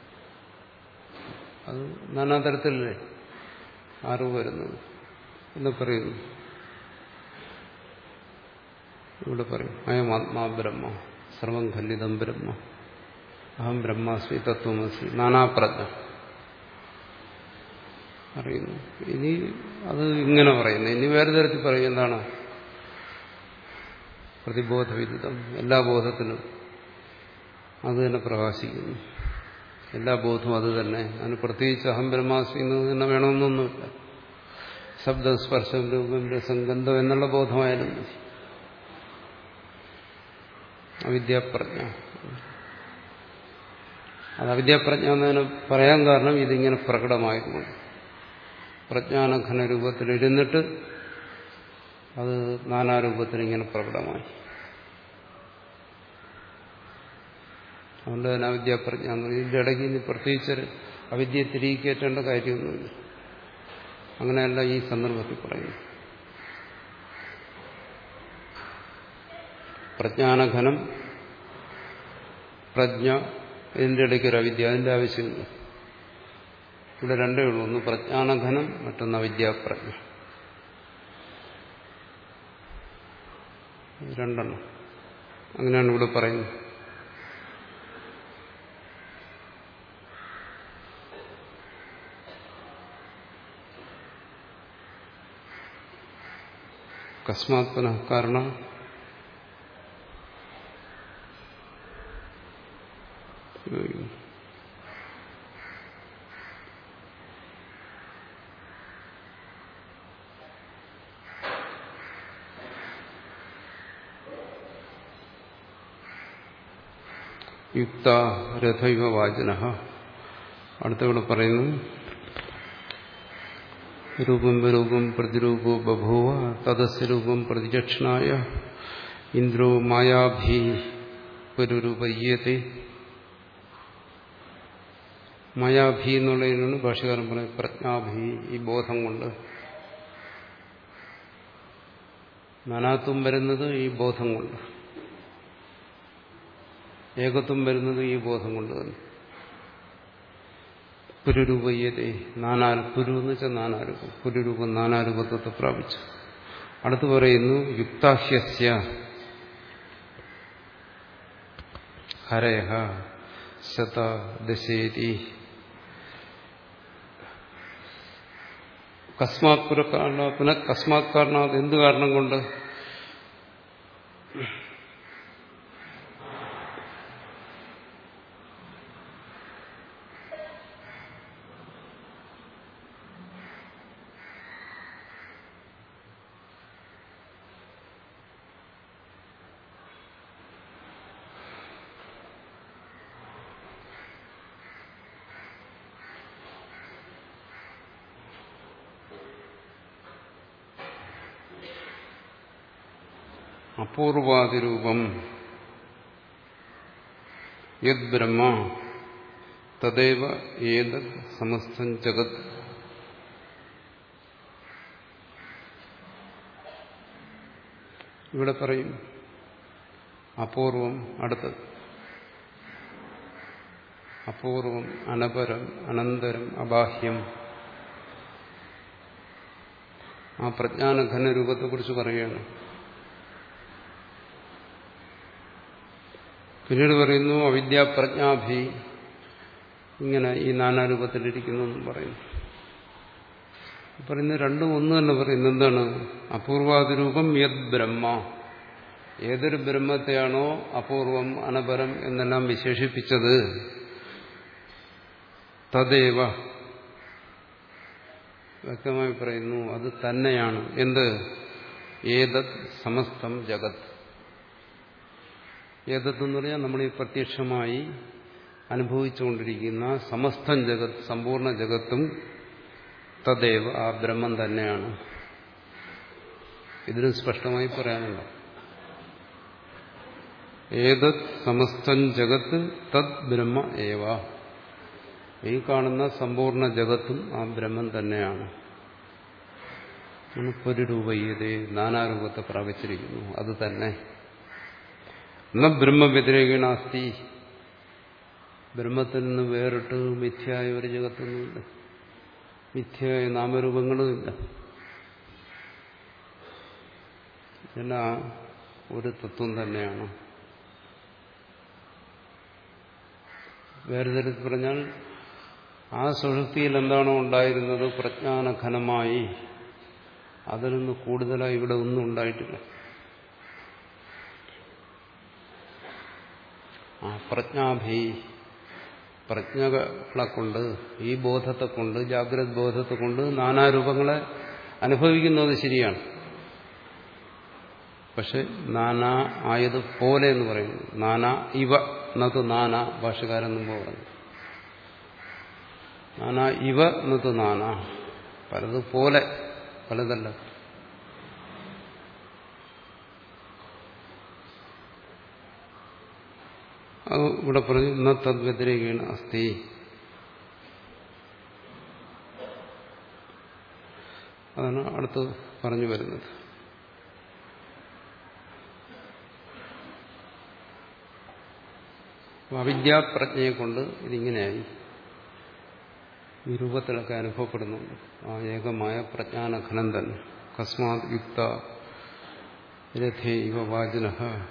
അത് നാനാതരത്തിലല്ലേ അറിവ് വരുന്നത് എന്ന് പറയുന്നു ഇവിടെ പറയും അയം ആത്മാ ബ്രഹ്മ സർവം ഖല്ലിതം ബ്രഹ്മ അഹം ബ്രഹ്മാസ്മി തത്വമസി നാനാപ്രജ്ഞ അറിയുന്നു ഇനി അത് ഇങ്ങനെ പറയുന്നു ഇനി വേറെ തരത്തിൽ പറയും എന്താണ് പ്രതിബോധവിദിതം എല്ലാ ബോധത്തിലും അത് തന്നെ പ്രകാശിക്കുന്നു എല്ലാ ബോധവും അത് തന്നെ അതിന് പ്രത്യേകിച്ച് അഹം ബ്രഹ്മാസ്മി എന്ന് തന്നെ വേണമെന്നൊന്നുമില്ല ശബ്ദം സ്പർശം രൂപം രസം ഗന്ധം എന്നുള്ള ബോധമായാലും മതി അവിദ്യാപ്രജ്ഞ അത് അവിദ്യാപ്രജ്ഞ എന്നതിന് പറയാൻ കാരണം ഇതിങ്ങനെ പ്രകടമായിരുന്നു പ്രജ്ഞാനഘന രൂപത്തിലിരുന്നിട്ട് അത് നാനാരൂപത്തിൽ ഇങ്ങനെ പ്രകടമായി അതുകൊണ്ട് തന്നെ അവിദ്യാപ്രജ്ഞ എന്ന് പറയും ഇതിൻ്റെ ഇടയ്ക്ക് ഇനി പ്രത്യേകിച്ച് അവിദ്യയെ തിരികെ കയറ്റേണ്ട കാര്യമൊന്നുമില്ല അങ്ങനെയല്ല ഈ സന്ദർഭത്തിൽ പറയുന്നു പ്രജ്ഞാനഘനം പ്രജ്ഞ ഇതിൻ്റെ ഇടയ്ക്ക് ഒരു അവിദ്യ അതിൻ്റെ ആവശ്യമില്ല ഇവിടെ രണ്ടേ ഉള്ളൂ ഒന്ന് പ്രജ്ഞാനഘനം മറ്റൊന്ന് അവിദ്യാപ്രജ്ഞ രണ്ടെണ്ണം അങ്ങനെയാണ് ഇവിടെ പറയുന്നത് കസ്മാത്മന കാരണം യുക്ത രഥൈവ വാചന അടുത്തവിടെ പറയുന്നു രൂപം രൂപം പ്രതിരൂപോ ബഭൂവ തദസ് രൂപം പ്രതിചക്ഷണായ ഇന്ദ്രോ മായാഭി പുരുരൂപയ്യത്തെ മായാഭി എന്നുള്ളതിനാണ് ഭാഷകാരൻ പറയുന്നത് പ്രജ്ഞാഭി ഈ ബോധം കൊണ്ട് നാനാത്വം വരുന്നത് ഈ ബോധം കൊണ്ട് ഏകത്വം വരുന്നത് ഈ ബോധം കൊണ്ട് തന്നെ പുരുരൂപയ്യതേ നാനാ പുരു എന്ന് വെച്ചാൽ നാനാരൂപം പുരുരൂപം നാനാരൂപത്വത്തെ പ്രാപിച്ചു അടുത്ത് പറയുന്നു യുക്താഹ്യസ്യ ഹരയ ശത ദശേതി കസ്മാത് പുരക്കാരണ പുനഃ കസ്മാത് കാരണാത് എന്ത് കാരണം കൊണ്ട് അപൂർവാതിരൂപം യത് ബ്രഹ്മ തദൈവ ഏതത് സമസ്തം ജഗത് ഇവിടെ പറയും അപൂർവം അടുത്തത് അപൂർവം അനപരം അനന്തരം അബാഹ്യം ആ പ്രജ്ഞാനഘന രൂപത്തെക്കുറിച്ച് പറയുകയാണ് പിന്നീട് പറയുന്നു അവിദ്യാപ്രജ്ഞാഭി ഇങ്ങനെ ഈ നാനാരൂപത്തിലിരിക്കുന്നു എന്നും പറയുന്നു പറയുന്നത് രണ്ടും ഒന്ന് തന്നെ പറയുന്നു എന്താണ് അപൂർവാതിരൂപം യത് ബ്രഹ്മ ഏതൊരു ബ്രഹ്മത്തെയാണോ അപൂർവം അനപരം എന്നെല്ലാം വിശേഷിപ്പിച്ചത് തദേവ വ്യക്തമായി പറയുന്നു അത് തന്നെയാണ് എന്ത് ഏതത് സമസ്തം ജഗത് ഏതെന്ന് പറഞ്ഞാൽ നമ്മൾ ഈ പ്രത്യക്ഷമായി അനുഭവിച്ചുകൊണ്ടിരിക്കുന്ന സമസ്തം ജഗത് സമ്പൂർണ്ണ ജഗത്തും തദേവ ആ ബ്രഹ്മം തന്നെയാണ് ഇതിന് സ്പഷ്ടമായി പറയാനുണ്ടോ ഏതത് സമസ്തം ജഗത്ത് തത് ബ്രഹ്മ ഏവ ഈ കാണുന്ന സമ്പൂർണ്ണ ജഗത്തും ആ ബ്രഹ്മം തന്നെയാണ് നമുക്കൊരു രൂപീയതേ നാനാരൂപത്തെ പ്രാപിച്ചിരിക്കുന്നു അത് തന്നെ എന്ന ബ്രഹ്മവ്യതിരേകണ അസ്ഥി ബ്രഹ്മത്തിൽ നിന്ന് വേറിട്ട് മിഥ്യായ ഒരു ജഗത്തൊന്നുമില്ല മിഥ്യയായ നാമരൂപങ്ങളുമില്ല എല്ലാം ഒരു തത്വം തന്നെയാണ് വേറെ തരത്തിൽ പറഞ്ഞാൽ ആ സുഷുപ്തിയിൽ എന്താണോ ഉണ്ടായിരുന്നത് പ്രജ്ഞാനഘനമായി അതിൽ നിന്ന് കൂടുതലായി ഇവിടെ ഒന്നും ഉണ്ടായിട്ടില്ല ആ പ്രജ്ഞാഭി പ്രജ്ഞകളെ കൊണ്ട് ഈ ബോധത്തെ കൊണ്ട് ജാഗ്രത ബോധത്തെ കൊണ്ട് നാനാരൂപങ്ങളെ അനുഭവിക്കുന്നത് ശരിയാണ് പക്ഷെ നാനാ ആയത് പോലെ എന്ന് പറയുന്നു നാനാ ഇവ എന്നത് നാനാ ഭാഷകാരൻ മുമ്പ് പറഞ്ഞു നാനാ ഇവ എന്നത് നാനാ പലത് പോലെ പലതല്ല അത് ഇവിടെ പറഞ്ഞു ഇന്ന തദ്വ്യതിരേകയാണ് അസ്ഥി അതാണ് അടുത്ത് പറഞ്ഞു വരുന്നത് അവിദ്യാപ്രജ്ഞയെ കൊണ്ട് ഇതിങ്ങനെയായി ഈ രൂപത്തിലൊക്കെ അനുഭവപ്പെടുന്നുണ്ട് ആ ഏകമായ പ്രജ്ഞാനഘനം തന്നെ കസ്മാത് യുക്ത രഥേ ഇവ വാചന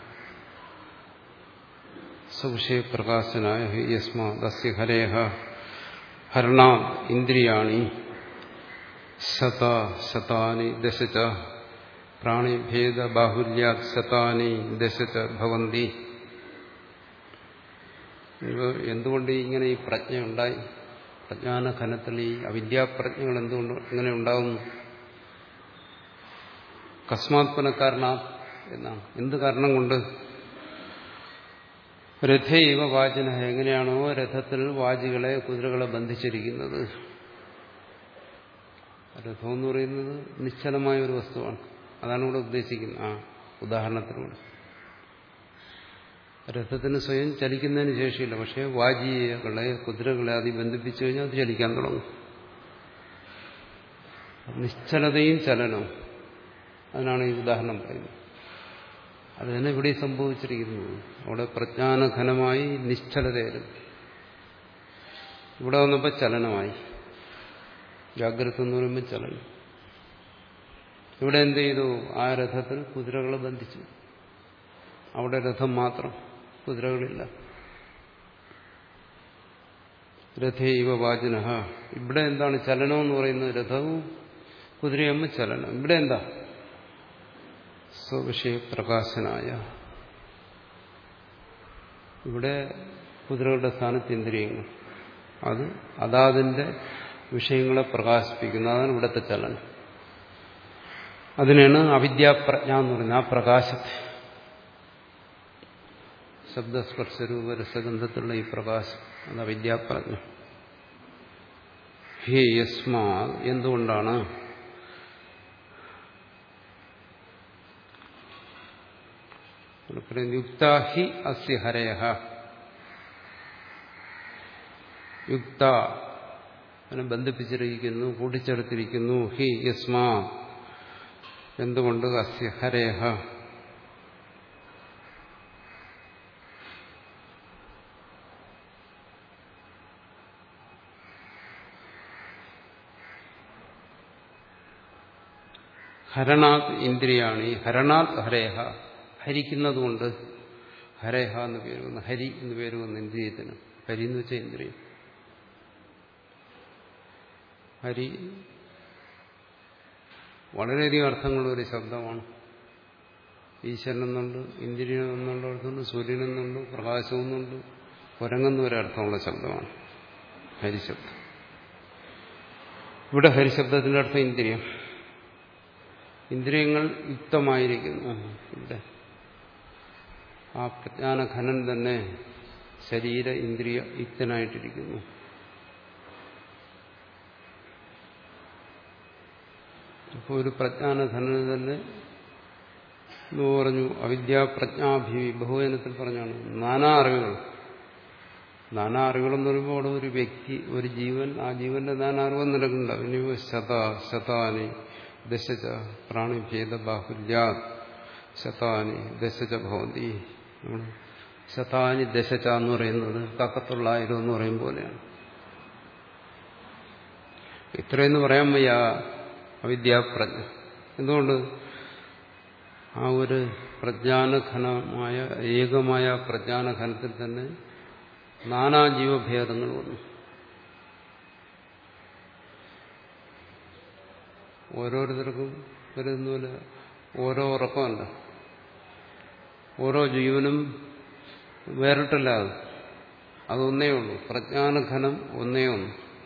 സവിഷയപ്രകാശനായ യസ്മാദസ്യ ഹരേഹ ഹരണാ ഇന്ദ്രിയാണി ശത ശതാനി ദശച പ്രാണിഭേദ ബാഹുല്യാത് ശതാനി ദശച ഭവന്തി എന്തുകൊണ്ട് ഇങ്ങനെ ഈ പ്രജ്ഞ ഉണ്ടായി പ്രജ്ഞാനഘനത്തിൽ ഈ അവിദ്യാപ്രജ്ഞകൾ എന്തുകൊണ്ട് ഇങ്ങനെ ഉണ്ടാകുന്നു കസ്മാത്മനക്കാരണ എന്നാണ് എന്ത് കാരണം കൊണ്ട് രഥൈവ വാചന എങ്ങനെയാണോ രഥത്തിൽ വാജികളെ കുതിരകളെ ബന്ധിച്ചിരിക്കുന്നത് രഥം എന്ന് പറയുന്നത് നിശ്ചലമായ ഒരു വസ്തുവാണ് അതാണ് ഇവിടെ ഉദ്ദേശിക്കുന്നത് ആ ഉദാഹരണത്തിലൂടെ രഥത്തിന് സ്വയം ചലിക്കുന്നതിന് ശേഷിയില്ല പക്ഷേ വാജികളെ കുതിരകളെ അതി ബന്ധിപ്പിച്ചു കഴിഞ്ഞാൽ അത് ചലിക്കാൻ തുടങ്ങും നിശ്ചലതയും ചലനവും അതിനാണ് ഈ ഉദാഹരണം പറയുന്നത് അത് തന്നെ ഇവിടെ സംഭവിച്ചിരിക്കുന്നു അവിടെ പ്രജ്ഞാനഘനമായി നിശ്ചലതയായിരുന്നു ഇവിടെ വന്നപ്പോൾ ചലനമായി ജാഗ്രത എന്ന് പറയുമ്പോൾ ചലനം ഇവിടെ എന്ത് ചെയ്തു ആ രഥത്തിൽ കുതിരകൾ ബന്ധിച്ചു അവിടെ രഥം മാത്രം കുതിരകളില്ല രഥേവ വാചന ഇവിടെ എന്താണ് ചലനം എന്ന് പറയുന്നത് രഥവും കുതിരയമ്മ ചലനം ഇവിടെ എന്താ സ്വവിഷയ പ്രകാശനായ ഇവിടെ കുതിരകളുടെ സ്ഥാനത്ത് ഇന്ദ്രിയങ്ങൾ അത് അതാതിന്റെ വിഷയങ്ങളെ പ്രകാശിപ്പിക്കുന്നു അതാണ് ഇവിടുത്തെ ചലനം അതിനാണ് അവിദ്യാപ്രജ്ഞ എന്ന് പറയുന്നത് ആ പ്രകാശത്തെ ശബ്ദസ്പർശരൂപ രസഗന്ധത്തിലുള്ള ഈ പ്രകാശം അത് അവിദ്യാപ്രജ്ഞ ഹേ യസ്മാ എന്തുകൊണ്ടാണ് യുക്ത ഹി അസ്യ ഹരയ യുക്ത അതിനെ ബന്ധിപ്പിച്ചിരിക്കുന്നു കൂട്ടിച്ചേർത്തിരിക്കുന്നു ഹി യസ്മാ എന്തുകൊണ്ട് അസ്യ ഹരേഹ ഹരണാത് ഇന്ദ്രിയാണ് ഈ ഹരണാത് ഹരേഹ ഹരിക്കുന്നതുകൊണ്ട് ഹരേഹ എന്ന് പേര് വന്നു ഹരി എന്ന് പേര് വന്നു ഇന്ദ്രിയത്തിന് ഹരി എന്ന് വെച്ചാൽ ഇന്ദ്രിയം ഹരി വളരെയധികം അർത്ഥങ്ങളുള്ള ഒരു ശബ്ദമാണ് ഈശ്വരനെന്നുണ്ട് ഇന്ദ്രിയൻ എന്നുള്ള അർത്ഥമുണ്ട് സൂര്യനെന്നുണ്ട് പ്രകാശമെന്നുണ്ട് കുരങ്ങെന്ന ഒരർത്ഥമുള്ള ശബ്ദമാണ് ഹരിശബ്ദം ഇവിടെ ഹരിശബ്ദത്തിന്റെ അർത്ഥം ഇന്ദ്രിയം ഇന്ദ്രിയങ്ങൾ യുക്തമായിരിക്കുന്നു ഇവിടെ ആ പ്രജ്ഞാനഘനൻ തന്നെ ശരീര ഇന്ദ്രിയ യുക്തനായിട്ടിരിക്കുന്നു ഇപ്പോൾ ഒരു പ്രജ്ഞാനഘനന് തന്നെ എന്ന് പറഞ്ഞു അവിദ്യാപ്രജ്ഞാഭി ബഹുവചനത്തിൽ പറഞ്ഞാണ് നാനാ അറിവുകൾ നാനാ അറിവുകളെന്ന് പറയുമ്പോൾ അവിടെ ഒരു വ്യക്തി ഒരു ജീവൻ ആ ജീവന്റെ നാനാ അറിവ് നിലക്കുണ്ടാവും ഇനി ശത ശതാനി ദശച പ്രാണിഭേദ ബാഹുല്യാ ശതാനി ദശച ഭവന്തി ശതാനി ദശച എന്ന് പറയുന്നത് കക്കത്തൊള്ളായിരം എന്ന് പറയും പോലെയാണ് ഇത്രയെന്ന് പറയാൻ വയ്യ അവിദ്യാപ്രജ്ഞ എന്തുകൊണ്ട് ആ ഒരു പ്രജ്ഞാനഘനമായ ഏകമായ പ്രജ്ഞാനഘനത്തിൽ തന്നെ നാനാ ജീവഭേദങ്ങൾ വന്നു ഓരോരുത്തർക്കും വരുന്ന ഓരോ ഉറക്കമല്ല ഓരോ ജീവനും വേറിട്ടല്ല അത് അതൊന്നേ ഉള്ളൂ പ്രജ്ഞാനഘനം ഒന്നേ ഒന്ന്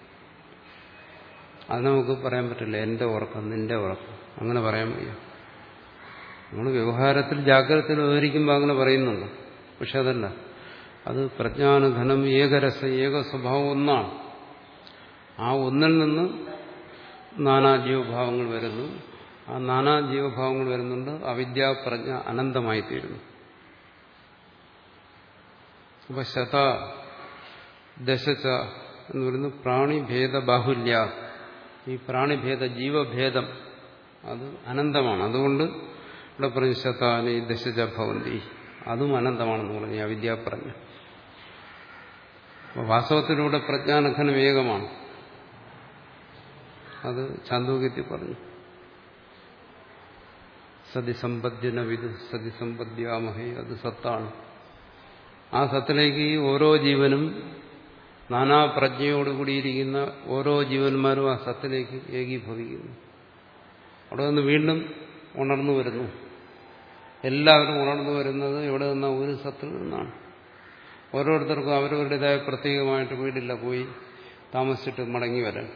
അത് നമുക്ക് പറയാൻ പറ്റില്ല എന്റെ ഉറക്കം നിന്റെ ഉറക്കം അങ്ങനെ പറയാൻ വയ്യ നമ്മൾ വ്യവഹാരത്തിൽ ജാഗ്രത വിവരിക്കുമ്പോൾ അങ്ങനെ പറയുന്നുണ്ട് പക്ഷെ അതല്ല അത് പ്രജ്ഞാനഘനം ഏകരസ ഏക സ്വഭാവം ഒന്നാണ് ആ ഒന്നിൽ നിന്ന് നാനാ ജീവഭാവങ്ങൾ വരുന്നു ആ നാനാ ജീവഭാവങ്ങൾ വരുന്നുണ്ട് അവിദ്യാപ്രജ്ഞ അനന്തമായി തീരുന്നു അപ്പൊ ശത ദശച്ച എന്ന് പറയുന്നത് പ്രാണിഭേദ ബാഹുല്യ ഈ പ്രാണിഭേദ ജീവഭേദം അത് അനന്തമാണ് അതുകൊണ്ട് ഇവിടെ പറഞ്ഞു ശതാനി ദശജ ഭവന്തി അതും അനന്തമാണെന്ന് പറഞ്ഞു അവിദ്യാപ്രജ്ഞ വാസ്തവത്തിലൂടെ പ്രജ്ഞാനഘനം ഏകമാണ് അത് ചാന്തോക്യത്തിൽ പറഞ്ഞു സതിസമ്പദ്യന വിദ് സതിസമ്പദ്യാമഹേ അത് സത്താണ് ആ സത്തിലേക്ക് ഈ ഓരോ ജീവനും നാനാ പ്രജ്ഞയോടുകൂടിയിരിക്കുന്ന ഓരോ ജീവന്മാരും ആ സത്തിലേക്ക് ഏകീഭവിക്കുന്നു അവിടെ നിന്ന് വീണ്ടും ഉണർന്നു വരുന്നു എല്ലാവരും ഉണർന്നു വരുന്നത് ഇവിടെ നിന്ന ഒരു സത്തിൽ നിന്നാണ് ഓരോരുത്തർക്കും അവരവരുടേതായ പ്രത്യേകമായിട്ട് വീടില്ല പോയി താമസിച്ചിട്ട് മടങ്ങി വരാൻ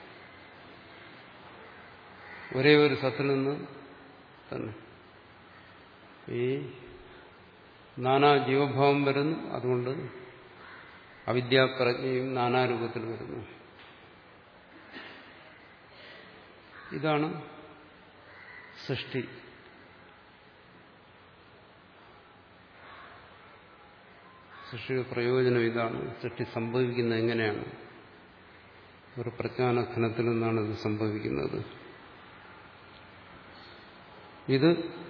ഒരേ ഒരു സത്തിൽ നിന്ന് തന്നെ ഈ നാനാ ജീവഭാവം വരുന്നു അതുകൊണ്ട് അവിദ്യാപ്രജ്ഞയും നാനാരൂപത്തിൽ വരുന്നു ഇതാണ് സൃഷ്ടി സൃഷ്ടിയുടെ പ്രയോജനം ഇതാണ് സൃഷ്ടി സംഭവിക്കുന്നത് എങ്ങനെയാണ് ഒരു പ്രജ്ഞാനഘനത്തിൽ നിന്നാണ് ഇത് സംഭവിക്കുന്നത് ഇത്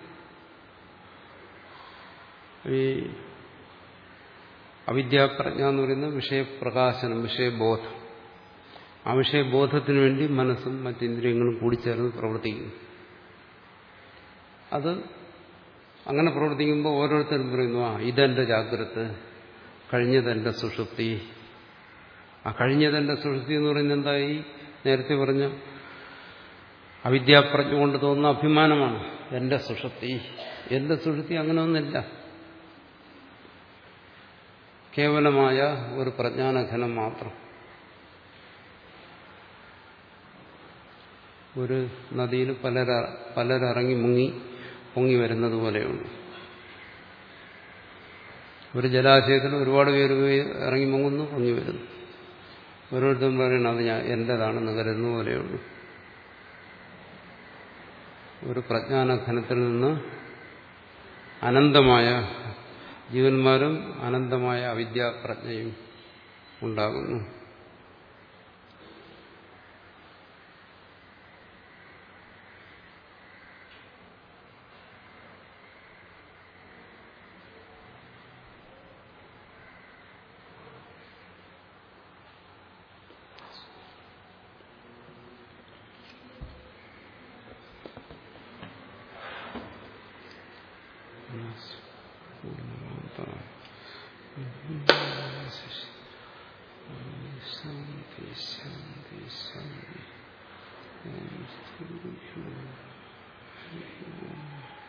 ഈ അവിദ്യാപ്രജ്ഞ എന്ന് പറയുന്ന വിഷയപ്രകാശനം വിഷയബോധം ആ വിഷയബോധത്തിന് വേണ്ടി മനസ്സും മറ്റിന്ദ്രിയങ്ങളും കൂടിച്ചേർന്ന് പ്രവർത്തിക്കുന്നു അത് അങ്ങനെ പ്രവർത്തിക്കുമ്പോൾ ഓരോരുത്തരും പറയുന്നു ആ ഇതെന്റെ ജാഗ്രത കഴിഞ്ഞതെന്റെ സുഷുപ്തി ആ കഴിഞ്ഞതെന്റെ സുഷുപ്തി എന്ന് പറയുന്നത് എന്തായി നേരത്തെ പറഞ്ഞ അവിദ്യാപ്രജ്ഞ കൊണ്ട് തോന്നുന്ന അഭിമാനമാണ് എന്റെ സുഷുപ്തി എന്റെ സുഷുപ്തി അങ്ങനെ ഒന്നില്ല കേവലമായ ഒരു പ്രജ്ഞാനഘനം മാത്രം ഒരു നദിയിൽ പലര പലരിറങ്ങി മുങ്ങി പൊങ്ങി വരുന്നത് പോലെയുണ്ട് ഒരു ജലാശയത്തിൽ ഒരുപാട് പേര് പോയി ഇറങ്ങി മുങ്ങുന്നു പൊങ്ങി വരുന്നു ഓരോരുത്തരും പറയണം അത് ഞാൻ എന്റേതാണെന്ന് കരുതുന്ന പോലെയുള്ളൂ ഒരു പ്രജ്ഞാനഘനത്തിൽ നിന്ന് അനന്തമായ ജീവന്മാരും അനന്തമായ അവിദ്യാപ്രജ്ഞയും ഉണ്ടാകുന്നു ശാന്തി ശാന്തി ശാന്തി